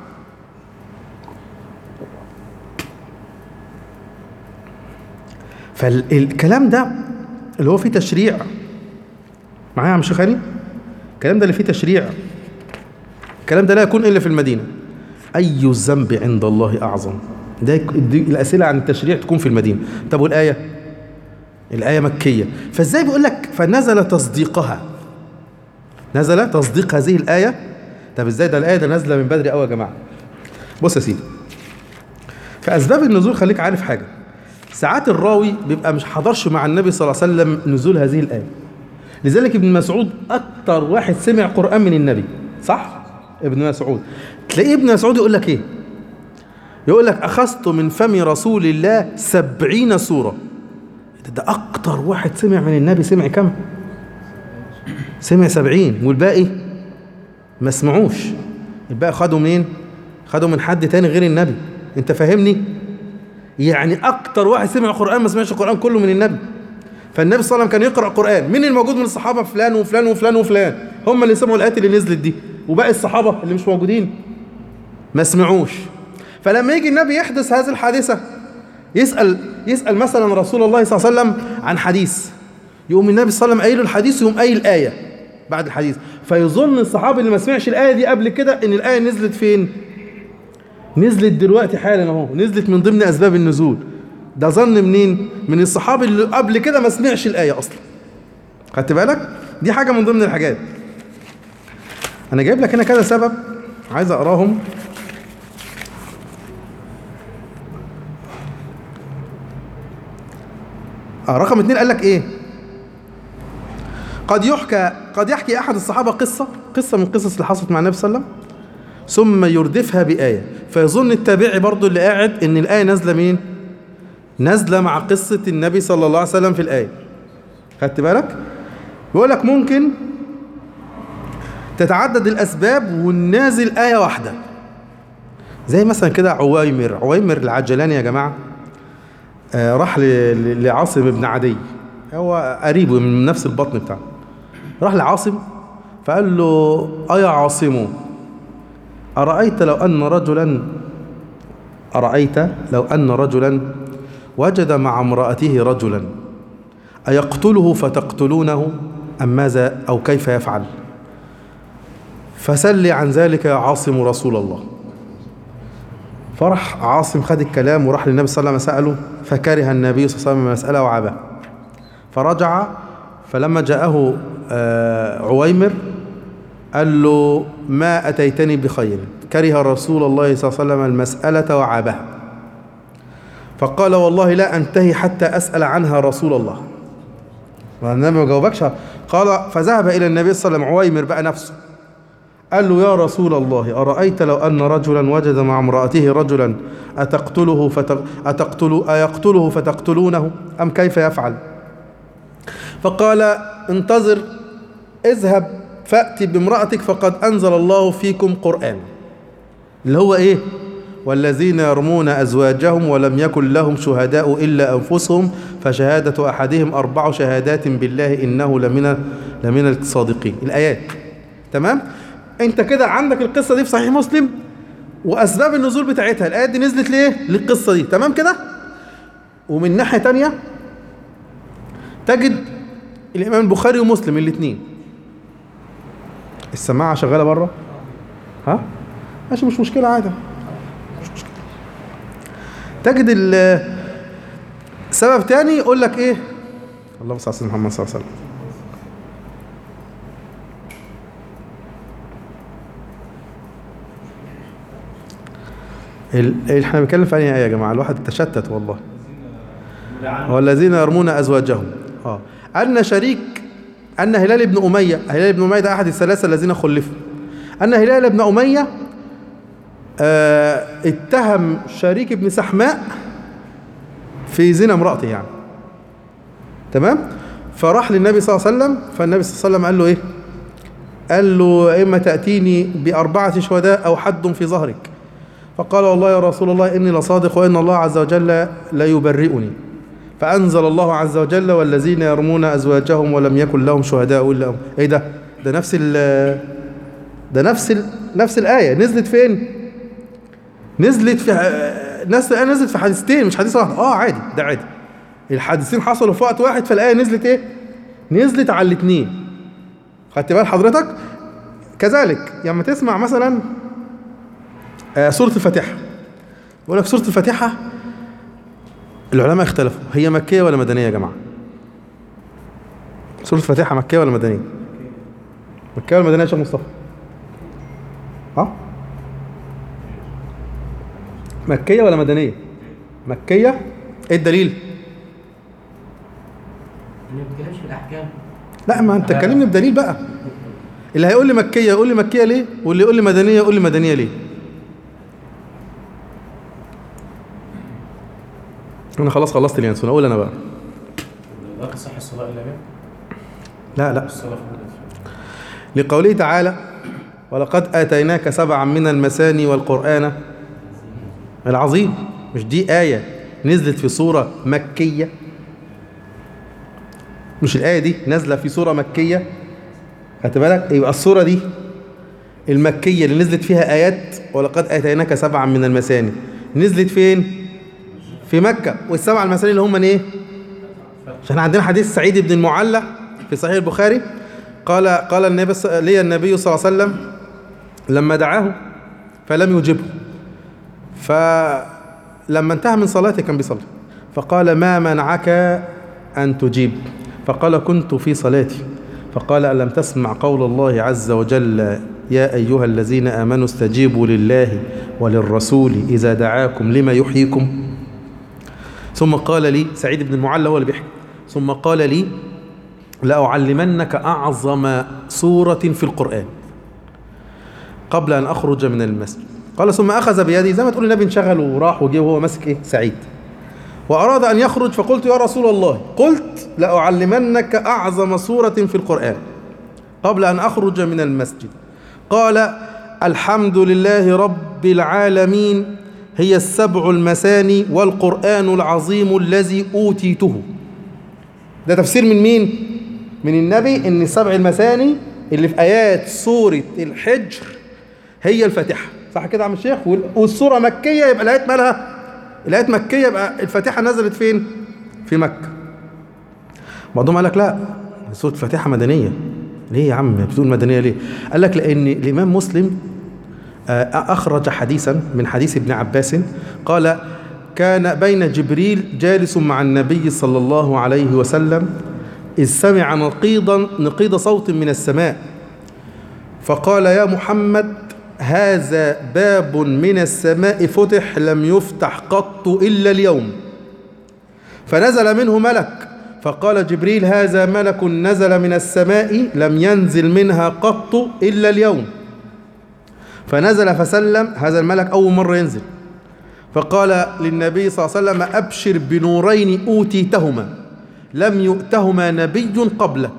فالكلام ده اللي هو فيه تشريع معايا يا عم شيخ هاني الكلام ده اللي فيه تشريع الكلام ده لا يكون الا في المدينه اي الذنب عند الله اعظم ده يك- دي الاسئله عن التشريع تكون في المدينه طب والايه الايه مكيه فازاي بيقول لك فنزل تصديقها نزل تصديق هذه الايه طب ازاي ده الايه ده نازله من بدري قوي يا جماعه بص يا سيدي في اسباب النزول خليك عارف حاجه ساعات الراوي بيبقى مش حضرش مع النبي صلى الله عليه وسلم نزول هذه الآية لذلك ابن مسعود أكتر واحد سمع قرآن من النبي صح؟ ابن مسعود تلاقيه ابن مسعود يقول لك إيه؟ يقول لك أخذت من فم رسول الله سبعين سورة ده, ده أكتر واحد سمع من النبي سمع كم؟ سمع سبعين والباقي ما سمعوش الباقي خدوا منين؟ خدوا من حد تاني غير النبي انت فاهمني؟ يعني اكتر واحد سمع القران ما سمعش القران كله من النبي فالنبي صلى الله عليه وسلم كان يقرا قران مين الموجود من الصحابه فلان وفلان وفلان وفلان هم اللي سمعوا الايات اللي نزلت دي وباقي الصحابه اللي مش موجودين ما سمعوش فلما يجي النبي يحدث هذه الحادثة يسأل يسأل مثلا رسول الله صلى الله عليه وسلم عن حديث يقوم النبي صلى الله عليه وسلم قايل له الحديث يقوم قايل آية بعد الحديث فيظن الصحابي اللي ما سمعش الآية دي قبل كده إن الآية نزلت فين؟ نزلت دلوقتي حالا اهو نزلت من ضمن أسباب النزول ده ظن منين؟ من الصحابي اللي قبل كده ما سمعش الآية أصلا خدت بالك؟ دي حاجة من ضمن الحاجات أنا جايب لك هنا كذا سبب عايز أقراهم آه رقم اتنين قال لك ايه قد يحكى قد يحكي احد الصحابه قصه قصه من القصص اللي حصلت مع النبي صلى الله عليه وسلم ثم يردفها بايه فيظن التابعي برضو اللي قاعد ان الايه نازله مين نازله مع قصه النبي صلى الله عليه وسلم في الايه خدت بالك بيقول لك ممكن تتعدد الاسباب والنازل ايه واحده زي مثلا كده عويمر عويمر العجلاني يا جماعه آه، راح ل- ل- لعاصم بن عدي هو قريبه من نفس البطن بتاعه راح لعاصم فقال له أيا عاصم أرأيت لو أن رجلا أرأيت لو أن رجلا وجد مع امرأته رجلا أيقتله فتقتلونه أم ماذا أو كيف يفعل فسل عن ذلك يا عاصم رسول الله فرح عاصم خد الكلام وراح للنبي صلى الله عليه وسلم سأله فكره النبي صلى الله عليه وسلم المسألة وعابه فرجع فلما جاءه آه، عويمر قال له ما أتيتني بخير كره رسول الله صلى الله عليه وسلم المسألة وعابها فقال والله لا أنتهي حتى أسأل عنها رسول الله والنبي ما جاوبكش قال فذهب إلى النبي صلى الله عليه وسلم عويمر بقى نفسه قال له يا رسول الله أرأيت لو أن رجلا وجد مع امرأته رجلا أتقتله فتق... أتقتل... أيقتله فتقتلونه أم كيف يفعل فقال انتظر اذهب فأتي بامرأتك فقد أنزل الله فيكم قرآن اللي هو إيه والذين يرمون أزواجهم ولم يكن لهم شهداء إلا أنفسهم فشهادة أحدهم أربع شهادات بالله إنه لمن لمن الصادقين الآيات تمام أنت كده عندك القصة دي في صحيح مسلم وأسباب النزول بتاعتها الآيات دي نزلت ليه للقصة دي تمام كده ومن ناحية تانية تجد الإمام البخاري ومسلم الاثنين السماعة شغالة بره ها ماشي مش مشكلة عادي مش مشكلة تجد ال سبب تاني يقول لك ايه اللهم صل على سيدنا محمد صلى الله عليه وسلم ال- احنا بنتكلم في انهي ايه يا جماعه الواحد تشتت والله والذين يرمون ازواجهم اه ان شريك ان هلال بن اميه هلال بن اميه ده احد الثلاثه الذين خلفوا ان هلال بن اميه آه اتهم شريك بن سحماء في زنا امرأته يعني تمام فراح للنبي صلى الله عليه وسلم فالنبي صلى الله عليه وسلم قال له ايه قال له اما تأتيني بأربعة شهداء أو حد في ظهرك فقال والله يا رسول الله إني لصادق وإن الله عز وجل لا يبرئني فأنزل الله عز وجل والذين يرمون أزواجهم ولم يكن لهم شهداء إلا هم إيه ده ده نفس ال ده نفس ال نفس الآية نزلت فين نزلت في ناس نزلت في حديثتين مش حديث واحد اه عادي ده عادي الحادثين حصلوا في وقت واحد فالآية نزلت ايه نزلت على الاثنين خدت بال حضرتك كذلك لما تسمع مثلا آه سورة الفاتحة يقول لك سورة الفاتحة العلماء اختلفوا هي مكية ولا مدنية يا جماعة سورة الفاتحة مكية ولا مدنية مكية ولا مدنية يا شيخ مصطفى ها مكية ولا مدنية مكية ايه الدليل ما بتتكلمش في الاحكام لا ما انت كلمني بدليل بقى اللي هيقول لي مكية يقول لي مكية ليه واللي يقول لي مدنية يقول لي مدنية ليه انا خلاص خلصت اليانسون اقول انا بقى لا تصح الصلاة إلا به لا لا الصلاة في البدن. لقوله تعالى ولقد آتيناك سبعا من المثاني والقرآن العظيم مش دي آية نزلت في سورة مكية مش الآية دي نازلة في سورة مكية خدت بالك يبقى السورة دي المكية اللي نزلت فيها آيات ولقد آتيناك سبعا من المثاني نزلت فين؟ في مكة والسبع المثاني اللي هم من إيه؟ عشان عندنا حديث سعيد بن المعلى في صحيح البخاري قال قال النبي ص- لي النبي صلى الله عليه وسلم لما دعاه فلم يجبه فلما انتهى من صلاته كان بيصلي فقال ما منعك أن تجيب فقال كنت في صلاتي فقال ألم تسمع قول الله عز وجل يا أيها الذين آمنوا استجيبوا لله وللرسول إذا دعاكم لما يحييكم ثم قال لي سعيد بن المعلى هو اللي بيحكي ثم قال لي لأعلمنك أعظم سورة في القرآن قبل أن أخرج من المسجد قال ثم أخذ بيدي زي ما تقول النبي انشغل وراح وجه وهو ماسك إيه سعيد وأراد أن يخرج فقلت يا رسول الله قلت لأعلمنك أعظم سورة في القرآن قبل أن أخرج من المسجد قال الحمد لله رب العالمين هي السبع المثاني والقرآن العظيم الذي أوتيته ده تفسير من مين؟ من النبي ان السبع المثاني اللي في ايات سوره الحجر هي الفاتحه صح كده يا عم الشيخ وال- والسوره مكيه يبقى الايات مالها الايات مكيه يبقى الفاتحه نزلت فين في مكه بعضهم قال لك لا سوره الفاتحه مدنيه ليه يا عم بتقول مدنيه ليه قال لك لان الامام مسلم آه، أخرج حديثا من حديث ابن عباس قال كان بين جبريل جالس مع النبي صلى الله عليه وسلم إذ سمع نقيضا نقيض صوت من السماء فقال يا محمد هذا باب من السماء فتح لم يفتح قط إلا اليوم فنزل منه ملك فقال جبريل هذا ملك نزل من السماء لم ينزل منها قط إلا اليوم فنزل فسلم هذا الملك أول مرة ينزل فقال للنبي صلى الله عليه وسلم أبشر بنورين أوتيتهما لم يؤتهما نبي قبلك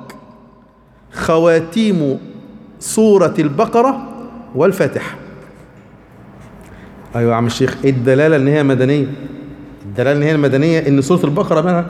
خواتيم سورة البقرة والفاتحة أيوة يا عم الشيخ إيه الدلالة إن هي مدنية الدلالة إن هي المدنية إن سورة البقرة منها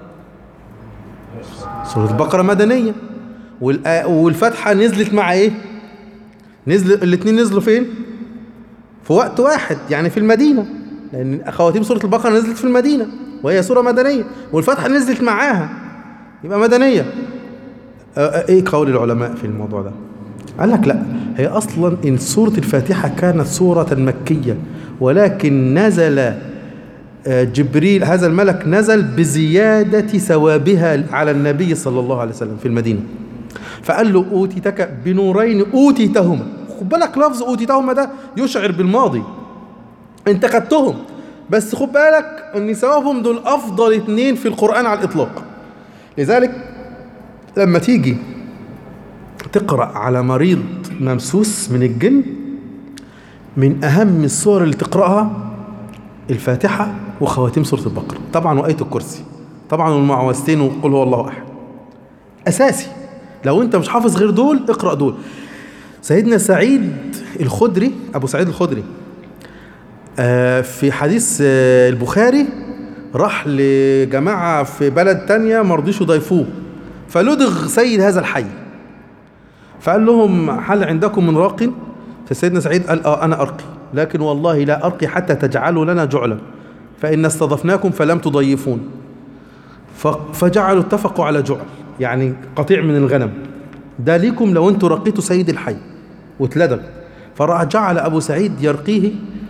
سورة البقرة مدنية والآ- والفاتحة نزلت مع إيه نزل الاثنين نزلوا فين في وقت واحد يعني في المدينة لأن خواتيم سورة البقرة نزلت في المدينة وهي سورة مدنية والفتحة نزلت معاها يبقى مدنية آه، آه، ايه قول العلماء في الموضوع ده قال لك لا هي اصلا ان سورة الفاتحة كانت سورة مكية ولكن نزل آه، جبريل هذا الملك نزل بزيادة ثوابها على النبي صلى الله عليه وسلم في المدينة فقال له أوتيتك بنورين أوتيتهما خد بالك لفظ أوتيتهما ده يشعر بالماضي انت خدتهم بس خد بالك ان ثوابهم دول افضل اتنين في القرآن على الاطلاق لذلك لما تيجي تقرأ على مريض ممسوس من الجن من أهم الصور اللي تقرأها الفاتحة وخواتيم سورة البقرة طبعا وآية الكرسي طبعا والمعوذتين وقل هو الله أحد أساسي لو أنت مش حافظ غير دول اقرأ دول سيدنا سعيد الخدري أبو سعيد الخدري آه، في حديث آه، البخاري راح لجماعة في بلد تانية مرضيش يضيفوه فلدغ سيد هذا الحي فقال لهم هل عندكم من راق فسيدنا سعيد قال اه انا ارقي لكن والله لا ارقي حتى تجعلوا لنا جعلا فان استضفناكم فلم تضيفون ف- فجعلوا اتفقوا على جعل يعني قطيع من الغنم ده ليكم لو انتوا رقيتوا سيد الحي واتلدغ فراح جعل ابو سعيد يرقيه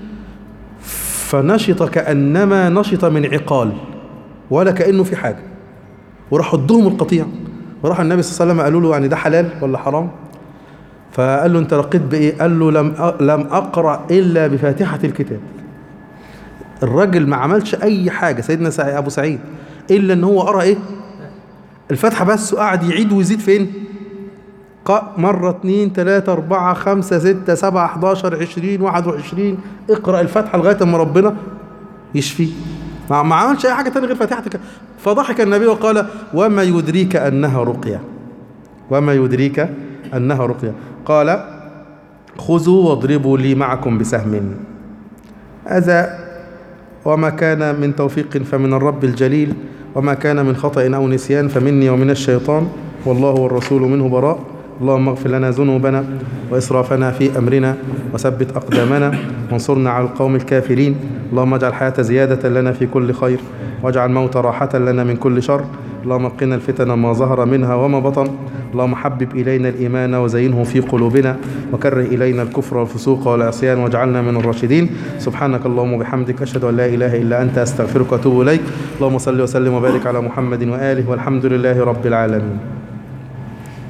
فنشط كانما نشط من عقال ولا كانه في حاجه وراح ادهم القطيع وراح النبي صلى الله عليه وسلم قالوا له يعني ده حلال ولا حرام فقال له انت رقيت بايه قال له لم أ- لم اقرا الا بفاتحه الكتاب الراجل ما عملش اي حاجه سيدنا سعي ابو سعيد الا ان هو قرا ايه الفاتحه بس وقعد يعيد ويزيد فين ق- مرة اتنين تلاتة أربعة خمسة ستة سبعة حداشر عشرين واحد وعشرين اقرأ الفاتحة لغاية ما ربنا يشفيه ما ما عملش أي حاجة تانية غير فاتحتك فضحك النبي وقال وما يدريك أنها رقية وما يدريك أنها رقية قال خذوا واضربوا لي معكم بسهم هذا وما كان من توفيق فمن الرب الجليل وما كان من خطأ أو نسيان فمني ومن الشيطان والله والرسول منه براء اللهم اغفر لنا ذنوبنا وإسرافنا في أمرنا وثبت أقدامنا وانصرنا على القوم الكافرين اللهم اجعل الحياة زيادة لنا في كل خير واجعل الموت راحة لنا من كل شر اللهم قنا الفتن ما ظهر منها وما بطن اللهم حبب إلينا الإيمان وزينه في قلوبنا وكره إلينا الكفر والفسوق والعصيان واجعلنا من الراشدين سبحانك اللهم وبحمدك أشهد أن لا إله إلا أنت أستغفرك وأتوب إليك اللهم صل وسلم وبارك على محمد وآله والحمد لله رب العالمين